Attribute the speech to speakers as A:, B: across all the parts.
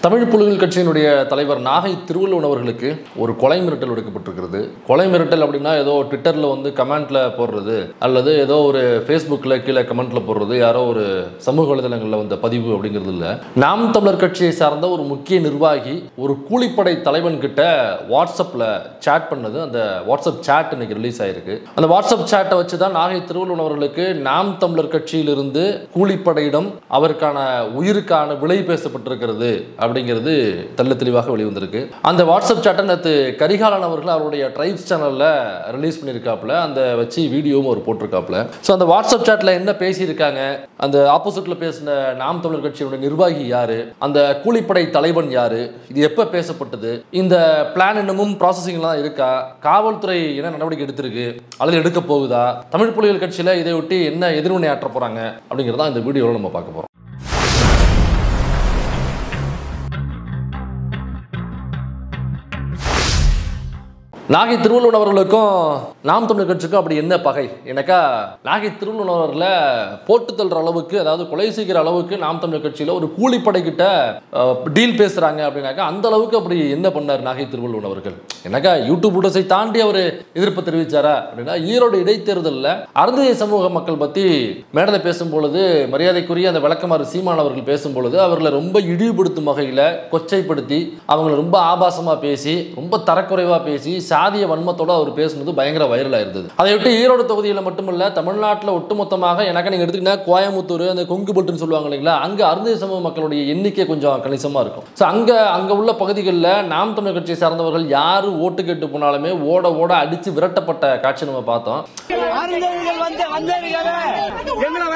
A: தமிழ் புலிகள் கட்சியினுடைய தலைவர் நாகை திருவள்ளுவன் அவர்களுக்கு ஒரு கொலை மிரட்டல் விடுக்கப்பட்டிருக்கிறது கொலை மிரட்டல் அப்படின்னா ஏதோ ட்விட்டரில் வந்து கமெண்ட்ல போடுறது அல்லது ஏதோ ஒரு ஃபேஸ்புக்கில் கீழே கமெண்ட்ல போடுறது யாரோ ஒரு சமூக வலைதளங்களில் வந்த பதிவு அப்படிங்கிறது இல்லை நாம் தமிழர் கட்சியை சார்ந்த ஒரு முக்கிய நிர்வாகி ஒரு கூலிப்படை தலைவன் கிட்ட வாட்ஸ்அப்பில் சேட் பண்ணது அந்த வாட்ஸ்அப் சேட் இன்னைக்கு ரிலீஸ் ஆயிருக்கு அந்த வாட்ஸ்அப் சேட்டை வச்சு தான் நாகை திருவள்ளுவன் அவர்களுக்கு நாம் தமிழர் கட்சியிலிருந்து கூலிப்படையிடம் அவருக்கான உயிருக்கான விலை பேசப்பட்டிருக்கிறது அப்படிங்கிறது தெள்ள தெளிவாக வெளிவந்திருக்கு அந்த வாட்ஸ்அப் சேட்டை நேற்று கரிகாலன் அவர்கள் அவருடைய ட்ரைப்ஸ் சேனலில் ரிலீஸ் பண்ணியிருக்காப்புல அந்த வச்சு வீடியோவும் அவர் போட்டிருக்காப்புல ஸோ அந்த வாட்ஸ்அப் சேட்டில் என்ன பேசியிருக்காங்க அந்த ஆப்போசிட்டில் பேசின நாம் தமிழர் கட்சியோட நிர்வாகி யாரு அந்த கூலிப்படை தலைவன் யாரு இது எப்போ பேசப்பட்டது இந்த பிளான் இன்னமும் ப்ராசஸிங்லாம் இருக்கா காவல்துறை என்ன நடவடிக்கை எடுத்திருக்கு அல்லது எடுக்க போகுதா தமிழ் புலிகள் கட்சியில் இதை ஒட்டி என்ன எதிர்வினை ஆற்ற போகிறாங்க அப்படிங்கிறத இந்த வீடியோவில் நம்ம பார்க்க போகிறோம் நாகை திருவள்ளுவன் அவர்களுக்கும் நாம் தமிழர் கட்சிக்கும் அப்படி என்ன பகை எனக்கா நாகை திருவள்ளுவன் அவர்களை போட்டு தள்ளுற அளவுக்கு அதாவது கொலை செய்கிற அளவுக்கு நாம் தமிழர் கட்சியில் ஒரு கூலிப்படை கிட்ட டீல் பேசுறாங்க அப்படின்னாக்கா அந்த அளவுக்கு அப்படி என்ன பண்ணார் நாகை திருவள்ளுவன் அவர்கள் எனக்கா யூடியூப் உடசை தாண்டி அவர் எதிர்ப்பு தெரிவிச்சாரா அப்படின்னா ஈரோடு இடைத்தேர்தலில் அருந்தைய சமூக மக்கள் பற்றி மேடையில் பேசும்பொழுது மரியாதைக்குரிய அந்த விளக்கமாறு சீமான் அவர்கள் பேசும்பொழுது அவர்களை ரொம்ப இழிவுபடுத்தும் வகையில் கொச்சைப்படுத்தி அவங்களை ரொம்ப ஆபாசமாக பேசி ரொம்ப தரக்குறைவாக பேசி சாதிய வன்மத்தோட அவர் பேசுனது பயங்கர வைரலாக இருந்தது அதை விட்டு ஈரோடு தொகுதியில் மட்டுமல்ல தமிழ்நாட்டில் ஒட்டுமொத்தமாக எனக்கு நீங்கள் எடுத்துக்கிட்டா கோயம்புத்தூர் அந்த கொங்குபட்டுன்னு சொல்லுவாங்க இல்லைங்களா அங்கே அருந்தைய சமூக மக்களுடைய எண்ணிக்கை கொஞ்சம் கணிசமாக இருக்கும் ஸோ அங்கே அங்கே உள்ள பகுதிகளில் நாம் தமிழர் கட்சியை சார்ந்தவர்கள் யார் ஓட்டு கேட்டு போனாலுமே ஓட ஓட அடித்து விரட்டப்பட்ட காட்சி நம்ம பார்த்தோம்
B: அருந்ததிகள் வந்து வந்தவர்களே எங்களை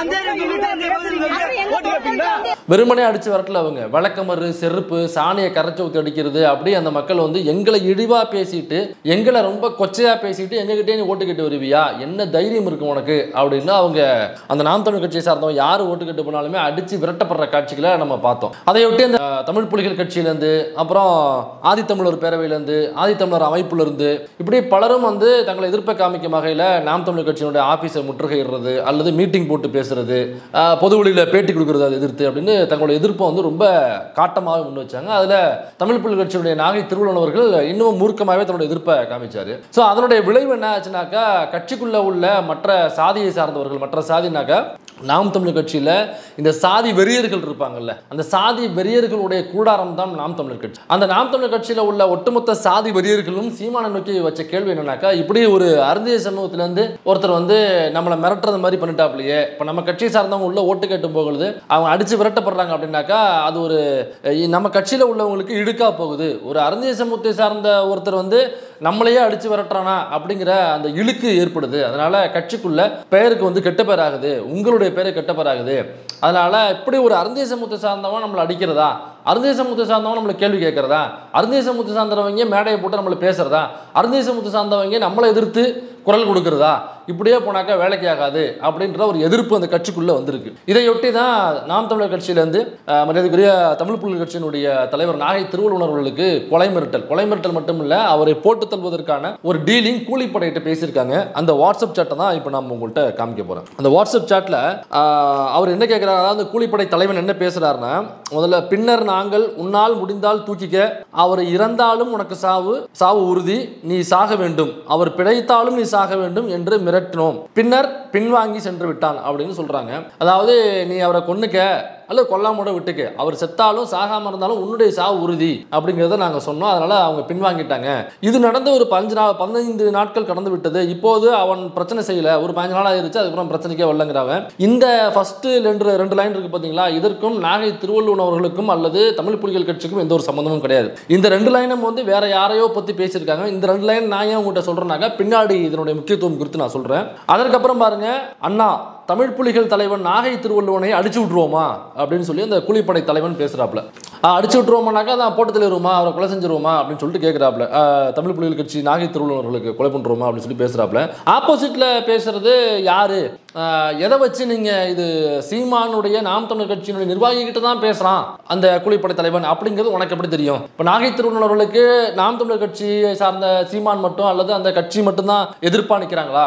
B: வந்தவர்கள் ஓட்டு கேட்பீங்களா
A: வெறுமனே அடிச்சு வரட்டல அவங்க விளக்கமறு செருப்பு சாணியை கரைச்சி ஊற்றி அடிக்கிறது அப்படி அந்த மக்கள் வந்து எங்களை இழிவா பேசிட்டு எங்களை ரொம்ப கொச்சையா பேசிட்டு எங்ககிட்டே நீ ஓட்டு கேட்டு வருவியா என்ன தைரியம் இருக்கு உனக்கு அப்படின்னு அவங்க அந்த நாம் தமிழ் கட்சியை சார்ந்தவங்க யார் ஓட்டு கேட்டு போனாலுமே அடிச்சு விரட்டப்படுற காட்சிகளை நம்ம பார்த்தோம் அதையொட்டி அந்த அஹ், தமிழ் புலிகள் கட்சியிலேருந்து அப்புறம் ஆதித்தமிழர் பேரவையிலேருந்து ஆதித்தமிழர் அமைப்புலேருந்து இப்படி பலரும் வந்து தங்களை எதிர்ப்பை காமிக்கும் வகையில் நாம் தமிழர் கட்சியினுடைய ஆஃபீஸை முற்றுகையிடுறது அல்லது மீட்டிங் போட்டு பேசுறது அஹ், பொது வழியில் பேட்டி கொடுக்கறது அதை எதிர்த்து அப்படின்னு தங்களுடைய எதிர்ப்பை வந்து ரொம்ப காட்டமாக முன் வச்சாங்க அதில் தமிழ் புலி கட்சியுடைய நாகை திருவள்ளுவன் அவர்கள் இன்னும் மூர்க்கமாகவே தன்னுடைய எதிர்ப்பை காமிச்சாரு ஸோ அதனுடைய விளைவு என்ன ஆச்சுனாக்கா கட்சிக்குள்ள உள்ள மற்ற சாதியை சார்ந்தவர்கள் மற்ற சாதினாக்கா நாம் தமிழர் கட்சியில் இந்த சாதி வெறியர்கள் இருப்பாங்கல்ல அந்த சாதி வெறியர்களுடைய கூடாரம் தான் நாம் தமிழர் கட்சி அந்த நாம் தமிழர் கட்சியில் உள்ள ஒட்டுமொத்த சாதி வெறியர்களும் சீமானை நோக்கி வச்ச கேள்வி என்னன்னாக்கா இப்படி ஒரு அருந்திய சமூகத்திலேருந்து ஒருத்தர் வந்து நம்மளை மிரட்டுறது மாதிரி பண்ணிட்டாப்லையே இப்போ நம்ம கட்சியை சார்ந்தவங்க உள்ள ஓட்டு கேட்டு போகுது அவங்க அடிச்சு விரட்டப்படுறாங்க அப்படின்னாக்கா அது ஒரு அஹ், நம்ம கட்சியில் உள்ளவங்களுக்கு இழுக்கா போகுது ஒரு அருந்திய சமூகத்தை சார்ந்த ஒருத்தர் வந்து நம்மளையே அடிச்சு விரட்டுறானா அப்படிங்கிற அந்த இழுக்கு ஏற்படுது அதனால கட்சிக்குள்ள பெயருக்கு வந்து கெட்ட பேர் ஆகுது உங்களுடைய பேரு கெட்ட பேர் ஆகுது அதனால இப்படி ஒரு அருந்திய சமூகத்தை சார்ந்தவன் நம்மளை அடிக்கிறதா அருந்திய சமூகத்தை சார்ந்தவன் நம்மளை கேள்வி கேட்கறதா அருந்திய சமூகத்தை சார்ந்தவங்க மேடையை போட்டு நம்மளை பேசுறதா அருந்திய சமூகத்தை சார்ந்தவங்க நம்மளை எதிர்த்து குரல் கொடுக்கறதா இப்படியே போனாக்கா வேலைக்கு ஆகாது அப்படின்ற ஒரு எதிர்ப்பு அந்த கட்சிக்குள்ள வந்திருக்கு இதையொட்டி தான் நாம் தமிழர் கட்சியிலேருந்து அஹ், மரியாதைக்குரிய தமிழ் புலிகள் கட்சியினுடைய தலைவர் நாகை திருவள்ளுவர் அவர்களுக்கு கொலை மிரட்டல் கொலை மிரட்டல் மட்டும் இல்ல அவரை போட்டு தள்ளுவதற்கான ஒரு டீலிங் கூலிப்படையிட்ட பேசியிருக்காங்க அந்த வாட்ஸ்அப் சாட்டை தான் இப்போ நான் உங்கள்கிட்ட காமிக்க போறேன் அந்த வாட்ஸ்அப் சாட்ல அவர் என்ன கேட்கிறாரு அதாவது கூலிப்படை தலைவன் என்ன பேசுறாருன்னா முதல்ல பின்னர் நாங்கள் உன்னால் முடிந்தால் தூக்கிக்க அவர் இறந்தாலும் உனக்கு சாவு சாவு உறுதி நீ சாக வேண்டும் அவர் பிழைத்தாலும் நீ சாக வேண்டும் என்று மிரட்டினோம் பின்னர் பின்வாங்கி சென்று விட்டான் அப்படின்னு சொல்றாங்க அதாவது நீ அவரை கொன்னுக்க அல்லது கொல்லாமோட விட்டுக்க அவர் செத்தாலும் சாகாம இருந்தாலும் உன்னுடைய சாவு உறுதி அப்படிங்கிறத நாங்கள் சொன்னோம் அதனால அவங்க பின்வாங்கிட்டாங்க இது நடந்த ஒரு பஞ்சு நாள் பதினைந்து நாட்கள் கடந்து விட்டது இப்போது அவன் பிரச்சனை செய்யல ஒரு பதினஞ்சு நாள் ஆயிருச்சு அதுக்கப்புறம் பிரச்சனைக்கே வரலங்கிறவன் இந்த ஃபர்ஸ்ட் ரெண்டு ரெண்டு லைன் இருக்கு பாத்தீங்களா இதற்கும் நாகை திருவள்ளுவன் அவர்களுக்கும் அல்லது தமிழ் புலிகள் கட்சிக்கும் எந்த ஒரு சம்மந்தமும் கிடையாது இந்த ரெண்டு லைனும் வந்து வேற யாரையோ பத்தி பேசியிருக்காங்க இந்த ரெண்டு லைன் நான் ஏன் உங்கள்கிட்ட சொல்றேன்னாக்கா பின்னாடி இதனுடைய முக்கியத்துவம் குறித்து நான் சொல்றேன் அதற்கப்புறம் பாருங்க அண்ணா தமிழ் புலிகள் தலைவன் நாகை திருவள்ளுவனை அடிச்சு விட்டுருவோமா அப்படின்னு சொல்லி அந்த கூலிப்படை தலைவன் பேசுறாப்புல ஆஹ் அடிச்சு விட்டுருவோமானாக்கா தான் போட்டு தள்ளிடுவோமா அவரை கொலை செஞ்சிருவோமா அப்படின்னு சொல்லிட்டு கேட்குறாப்புல தமிழ் புலிகள் கட்சி நாகை திருவள்ளுவர்களுக்கு கொலை பண்ணுறோமா அப்படின்னு சொல்லி பேசுறாப்புல ஆப்போசிட்ல பேசுறது யாரு ஆஹ் எதை வச்சு நீங்க இது சீமானுடைய நாம் தமிழர் கட்சியினுடைய நிர்வாகிகிட்ட தான் பேசுறான் அந்த கூலிப்படை தலைவன் அப்படிங்கிறது உனக்கு எப்படி தெரியும் இப்போ நாகை திருவள்ளுவர்களுக்கு நாம் தமிழர் கட்சியை சார்ந்த சீமான் மட்டும் அல்லது அந்த கட்சி மட்டும்தான் எதிர்ப்பா நிற்கிறாங்களா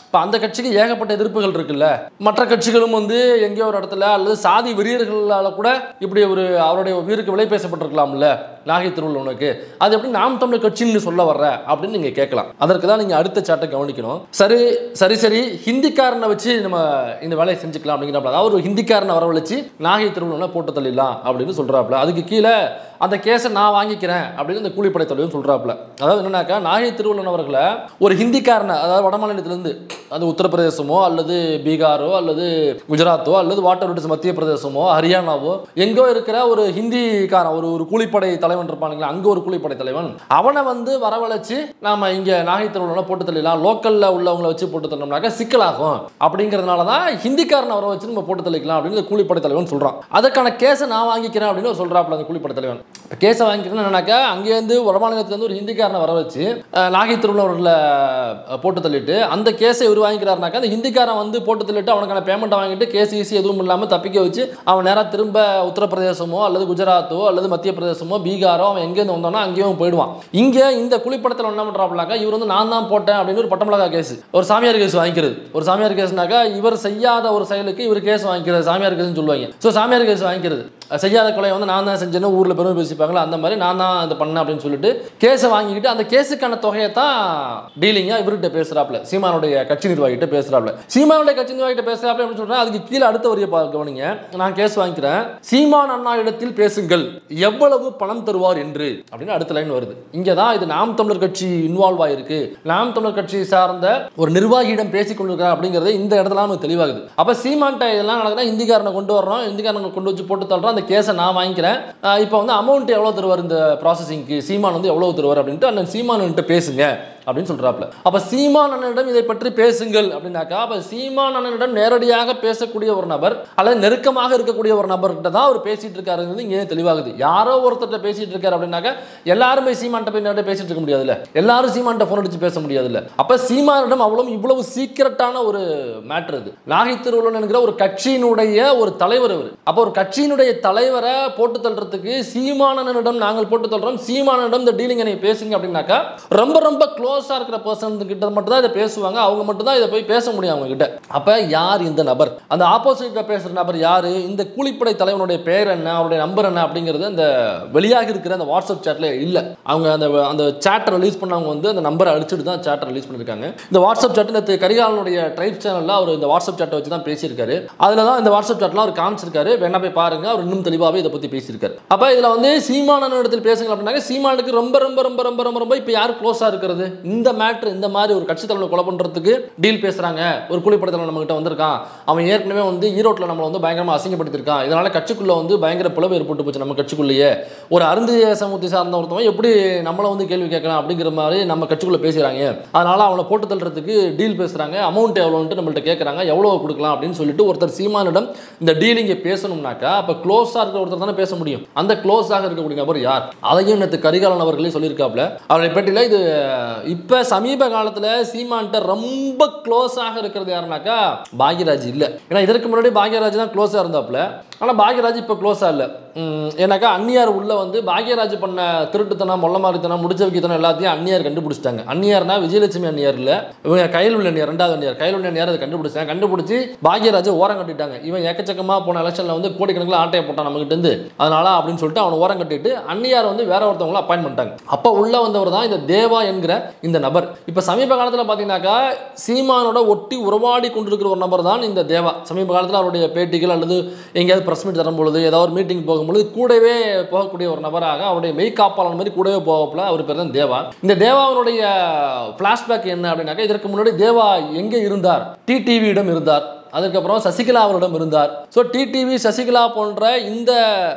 A: இப்போ அந்த கட்சிக்கு ஏகப்பட்ட எதிர்ப்புகள் இருக்குல்ல மற்ற கட்சிகளும் வந்து எங்கேயோ ஒரு இடத்துல அல்லது சாதி வெறியர்களால் கூட இப்படி ஒரு அவருடைய உயிருக்கு விலை பேசப்பட்டிருக்கலாம்ல நாகை திருவள்ளுவனுக்கு அது எப்படி நாம் தமிழர் கட்சின்னு சொல்ல வர்ற அப்படின்னு நீங்கள் கேட்கலாம் அதற்கு தான் நீங்கள் அடுத்த சாட்டை கவனிக்கணும் சரி சரி சரி ஹிந்திக்காரனை வச்சு நம்ம இந்த வேலையை செஞ்சுக்கலாம் அப்படிங்கிறப்ப அதாவது ஒரு ஹிந்திக்காரனை வரவழைச்சு நாகை திருவள்ளுவனை போட்டு தள்ளிடலாம் அப்படின்னு சொல்கிறாப்புல அதுக்கு கீழே அந்த கேஸை நான் வாங்கிக்கிறேன் அப்படின்னு இந்த கூலிப்படை தலைவன் சொல்கிறாப்புல அதாவது என்னன்னாக்கா நாகை திருவள்ளுவன் அவர்களை ஒரு ஹிந்திக்காரனை அதாவது வட மாநிலத்திலேருந்து அது உத்தரப்பிரதேசமோ அல்லது பீகாரோ அல்லது குஜராத்தோ அல்லது வாட்டர் விட்டு மத்திய பிரதேசமோ ஹரியானாவோ எங்கோ இருக்கிற ஒரு ஹிந்திக்காரன் ஒரு ஒரு கூலிப்படை தலைவன் இருப்பானுங்களா அங்கே ஒரு கூலிப்படை தலைவன் அவனை வந்து வரவழைச்சு நாம இங்கே நாகை திருவள்ளுவனை போட்டு தள்ளிடலாம் லோக்கலில் உள்ளவங்களை வச்சு போட்டு தள்ளோம்னாக்கா சிக்கலாகும் அப்படிங்கிறதுனால தான் ஹிந்திக்காரனை வர வச்சு நம்ம போட்டு தள்ளிக்கலாம் அப்படின்னு இந்த கூலிப்படை தலைவன் சொல்கிறான் அதுக்கான கேஸை நான் வாங்கிக்கிறேன் அப்படின்னு அவர் சொல்கிறாப்புல அந்த கூலிப்படை தலைவன் கேஸை வாங்கிக்கிறேன்னு என்னன்னாக்கா அங்கேருந்து வடமாநிலத்துலேருந்து ஒரு ஹிந்திக்காரனை வர வச்சு அஹ், நாகை திருவள்ளுவர்களை போட்டு தள்ளிட்டு அந்த கேஸை இவர் வாங்கிக்கிறாருனாக்கா அந்த ஹிந்திக்காரன் வந்து போட்டு தள்ளிட்டு அவனுக்கான பேமெண்ட்டை வாங்கிட்டு கேஸ் ஈஸி எதுவும் இல்லாமல் தப்பிக்க வச்சு அவன் நேராக திரும்ப உத்தரப்பிரதேசமோ அல்லது குஜராத்தோ அல்லது மத்திய பிரதேசமோ பீகாரோ அவன் எங்கேருந்து வந்தானோ அங்கேயும் போயிடுவான் இங்கே இந்த குளிப்படத்தில் என்ன பண்ணுறாப்புலாக்கா இவர் வந்து நான் தான் போட்டேன் அப்படின்னு ஒரு பட்டமிளகா கேஸ் ஒரு சாமியார் கேஸ் வாங்கிக்கிறது ஒரு சாமியார் கேஸ்னாக்கா இவர் செய்யாத ஒரு செயலுக்கு இவர் கேஸ் வாங்கிக்கிறது சாமியார் கேஸ்னு சொல்லுவாங்க ஸோ சாமியார் கேஸ் வாங்கிக்கிறது செய்யாத கொலையை வந்து நான் தான் செஞ்சேன்னு ஊரில் பெருமை பேசிப்பாங்களோ அந்த மாதிரி நான் தான் இதை பண்ணேன் அப்படின்னு சொல்லிட்டு கேஸை வாங்கிக்கிட்டு அந்த கேஸுக்கான தொகையை தான் டீலிங்காக இவர்கிட்ட பேசுகிறாப்புல சீமானுடைய கட்சி நிர்வாகிகிட்ட பேசுகிறாப்புல சீமானுடைய கட்சி நிர்வாகிகிட்ட பேசுகிறாப்புல அப்படின்னு சொல்கிறேன் அதுக்கு கீழே அடுத்த வரியை பா கவனிங்க நான் கேஸ் வாங்கிக்கிறேன் சீமான் அண்ணா இடத்தில் பேசுங்கள் எவ்வளவு பணம் தருவார் என்று அப்படின்னு அடுத்த லைன் வருது இங்கே தான் இது நாம் தமிழர் கட்சி இன்வால்வ் ஆயிருக்கு நாம் தமிழர் கட்சி சார்ந்த ஒரு நிர்வாகியிடம் பேசிக் கொண்டிருக்கிறார் அப்படிங்கிறது இந்த இடத்துல நமக்கு தெளிவாகுது அப்போ சீமான்ட்ட இதெல்லாம் நடக்குதா இந்திக்காரனை கொண்டு வர்றோம் இந்திக்காரனை கொண்டு வச்சு போட்டு தள்ளுறோம் அந்த கேஸை நான் வாங்கிக்கிறேன் ஆஹ் இப்போ வந்து அமௌண்ட் எவ்வளோ தருவார் இந்த ப்ராசஸிங்க்கு சீமான் வந்து எவ்வளோ தருவார் அப்படின்ட்டு அண்ணன் சீமான்கிட்ட பேசுங்க அப்படின்னு சொல்றாப்ல அப்ப சீமான் அண்ணனிடம் இதை பற்றி பேசுங்கள் அப்படின்னாக்கா அப்ப சீமான் அண்ணனிடம் நேரடியாக பேசக்கூடிய ஒரு நபர் அல்லது நெருக்கமாக இருக்கக்கூடிய ஒரு நபர்கிட்ட தான் அவர் பேசிட்டு இருக்காருங்கிறது இங்கே தெளிவாகுது யாரோ ஒருத்தர்கிட்ட பேசிட்டு இருக்காரு அப்படின்னாக்கா எல்லாருமே சீமான்ட்ட போய் நேரடியாக பேசிட்டு இருக்க முடியாதுல்ல எல்லாரும் சீமான்ட்ட ஃபோன் அடிச்சு பேச முடியாதுல்ல அப்ப சீமானிடம் அவ்வளவு இவ்வளவு சீக்கிரட்டான ஒரு மேட்ரு இது நாகை திருவள்ளுவன் என்கிற ஒரு கட்சியினுடைய ஒரு தலைவர் அவர் அப்போ ஒரு கட்சியினுடைய தலைவரை போட்டு தள்ளுறதுக்கு சீமானனிடம் நாங்கள் போட்டு தள்ளுறோம் சீமானனிடம் இந்த டீலிங் நீங்க பேசுங்க அப்படின்னாக்கா ரொம்ப ரொம்ப க்ளோஸாக இருக்கிற பர்சன் கிட்ட மட்டும் தான் இதை பேசுவாங்க அவங்க மட்டும் தான் இதை போய் பேச முடியும் அவங்க கிட்ட அப்ப யார் இந்த நபர் அந்த ஆப்போசிட்ல பேசுற நபர் யாரு இந்த கூலிப்படை தலைவனுடைய பேர் என்ன அவருடைய நம்பர் என்ன அப்படிங்கிறது அந்த வெளியாக இருக்கிற அந்த வாட்ஸ்அப் சாட்ல இல்ல அவங்க அந்த அந்த சாட்டை ரிலீஸ் பண்ணவங்க வந்து அந்த நம்பரை அடிச்சுட்டு தான் சாட்டை ரிலீஸ் பண்ணிருக்காங்க இந்த வாட்ஸ்அப் சாட் இந்த கரிகாலனுடைய ட்ரைப் சேனல்ல அவர் இந்த வாட்ஸ்அப் சாட்டை வச்சு தான் பேசியிருக்காரு அதுல தான் இந்த வாட்ஸ்அப் சாட்லாம் அவர் காமிச்சிருக்காரு வேணா போய் பாருங்க அவர் இன்னும் தெளிவாகவே இதை பத்தி பேசியிருக்காரு அப்ப இதுல வந்து சீமானன் இடத்தில் பேசுங்க அப்படின்னாக்க சீமானுக்கு ரொம்ப ரொம்ப ரொம்ப ரொம்ப ரொம்ப ரொம்ப இப்போ யார் க்ளோஸா இருக்கிறது இந்த மேட்ரு இந்த மாதிரி ஒரு கட்சி தலைவனை கொலை பண்றதுக்கு டீல் பேசுறாங்க ஒரு கூலிப்படத்தில் நம்ம கிட்ட வந்திருக்கான் அவன் ஏற்கனவே வந்து ஈரோட்டில் நம்மளை வந்து பயங்கரமா அசிங்கப்படுத்திருக்கான் இதனால கட்சிக்குள்ள வந்து பயங்கர பிளவு ஏற்பட்டு போச்சு நம்ம கட்சிக்குள்ளேயே ஒரு அருந்திய சமூகத்தை சார்ந்த ஒருத்தவன் எப்படி நம்மளை வந்து கேள்வி கேட்கலாம் அப்படிங்கிற மாதிரி நம்ம கட்சிக்குள்ள பேசுறாங்க அதனால அவனை போட்டு தள்ளுறதுக்கு டீல் பேசுறாங்க அமௌண்ட் எவ்வளோன்ட்டு நம்மள்ட்ட கேட்குறாங்க எவ்வளோ கொடுக்கலாம் அப்படின்னு சொல்லிட்டு ஒருத்தர் சீமானிடம் இந்த டீலிங்கை பேசணும்னாக்கா அப்போ க்ளோஸாக இருக்கிற ஒருத்தர் தானே பேச முடியும் அந்த க்ளோஸாக இருக்கக்கூடிய நபர் யார் அதையும் நேற்று கரிகாலன் அவர்களே சொல்லியிருக்காப்ல அவரை பற்றியில் இது இப்போ சமீப காலத்தில் சீமான்ட்ட ரொம்ப க்ளோஸாக இருக்கிறது யாருனாக்கா பாக்யராஜ் இல்லை ஏன்னா இதற்கு முன்னாடி பாக்யராஜ் தான் க்ளோஸாக இருந்தாப்புல ஆனால் பாக்யராஜ் இப்போ க்ளோஸாக இல்லை உம், ஏன்னாக்கா அந்நியார் உள்ள வந்து பாக்யராஜ் பண்ண திருட்டுத்தனம் மொள்ள மாதிரித்தனம் முடிச்ச வைக்கத்தனம் எல்லாத்தையும் அந்நியார் கண்டுபிடிச்சிட்டாங்க அந்நியார்னா விஜயலட்சுமி அந்நியார் இல்லை இவங்க கையில் அந்நியார் ரெண்டாவது அந்நியார் கையில் அந்நியார் அதை கண்டுபிடிச்சாங்க கண்டுபிடிச்சி பாக்யராஜை ஓரம் கட்டிட்டாங்க இவன் எக்கச்சக்கமாக போன எலெக்ஷனில் வந்து கோடிக்கணக்கில் ஆட்டையை போட்டான் நம்மகிட்ட இருந்து அதனால அப்படின்னு சொல்லிட்டு அவனை ஓரம் கட்டிட்டு அந்நியார் வந்து வேற ஒருத்தவங்களை அப்பாயின் பண்ணிட்டாங்க அப்போ உள்ள வந்தவர் தான் இந்த தேவா என்கிற இந்த நபர் இப்போ சமீப காலத்தில் பார்த்தீங்கன்னாக்கா சீமானோட ஒட்டி உறவாடி கொண்டிருக்கிற ஒரு நபர் தான் இந்த தேவா சமீப காலத்தில் அவருடைய பேட்டிகள் அல்லது எங்கேயாவது ப்ரெஸ் மீட் தரும் பொழுது ஏதாவது ஒரு மீட்டிங் போகும்பொழுது கூடவே போகக்கூடிய ஒரு நபராக அவருடைய மெய்காப்பாளன் மாதிரி கூடவே போகப்பல அவர் பேர் தான் தேவா இந்த தேவாவினுடைய ஃப்ளாஷ்பேக் என்ன அப்படின்னாக்கா இதற்கு முன்னாடி தேவா எங்கே இருந்தார் டிடிவியிடம் இருந்தார் அதுக்கப்புறம் சசிகலா அவரிடம் இருந்தார் ஸோ டிடிவி சசிகலா போன்ற இந்த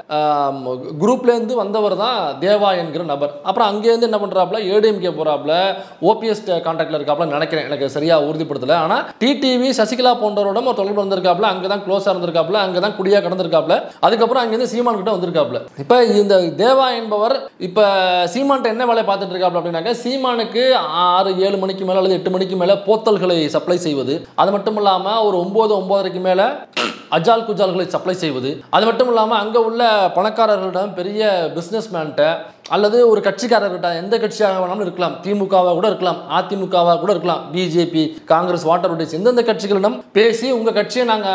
A: குரூப்லேருந்து வந்தவர் தான் தேவா என்கிற நபர் அப்புறம் அங்கேருந்து என்ன பண்ணுறாப்புல ஏடிஎம்கே போகிறாப்புல ஓபிஎஸ் கான்டாக்டில் இருக்காப்புல நினைக்கிறேன் எனக்கு சரியாக உறுதிப்படுத்தலை ஆனால் டிடிவி சசிகலா போன்றவரோட ஒரு தொடர்பு வந்திருக்காப்புல அங்கே தான் க்ளோஸாக இருந்திருக்காப்புல அங்கே தான் குடியாக கடந்திருக்காப்புல அதுக்கப்புறம் அங்கேருந்து சீமான் கிட்ட வந்திருக்காப்புல இப்போ இந்த தேவா என்பவர் இப்போ சீமான்ட்ட என்ன வேலையை பார்த்துட்டு இருக்காப்புல அப்படின்னாக்கா சீமானுக்கு ஆறு ஏழு மணிக்கு மேலே அல்லது எட்டு மணிக்கு மேலே போத்தல்களை சப்ளை செய்வது அது மட்டும் இல்லாமல் ஒரு ஒம்பது ஒம்பதரைக்கு மேலே அஜால் குஜால்களை சப்ளை செய்வது அது மட்டும் இல்லாமல் அங்கே உள்ள பணக்காரர்களிடம் பெரிய பிஸ்னஸ்மேன்ட்ட அல்லது ஒரு கட்சிக்காரர்கிட்ட எந்த கட்சியாக வேணாலும் இருக்கலாம் திமுகவா கூட இருக்கலாம் அதிமுகவா கூட இருக்கலாம் பிஜேபி காங்கிரஸ் வாட்டர் விட்டேஜ் எந்தெந்த கட்சிகளிடம் பேசி உங்க கட்சியை நாங்க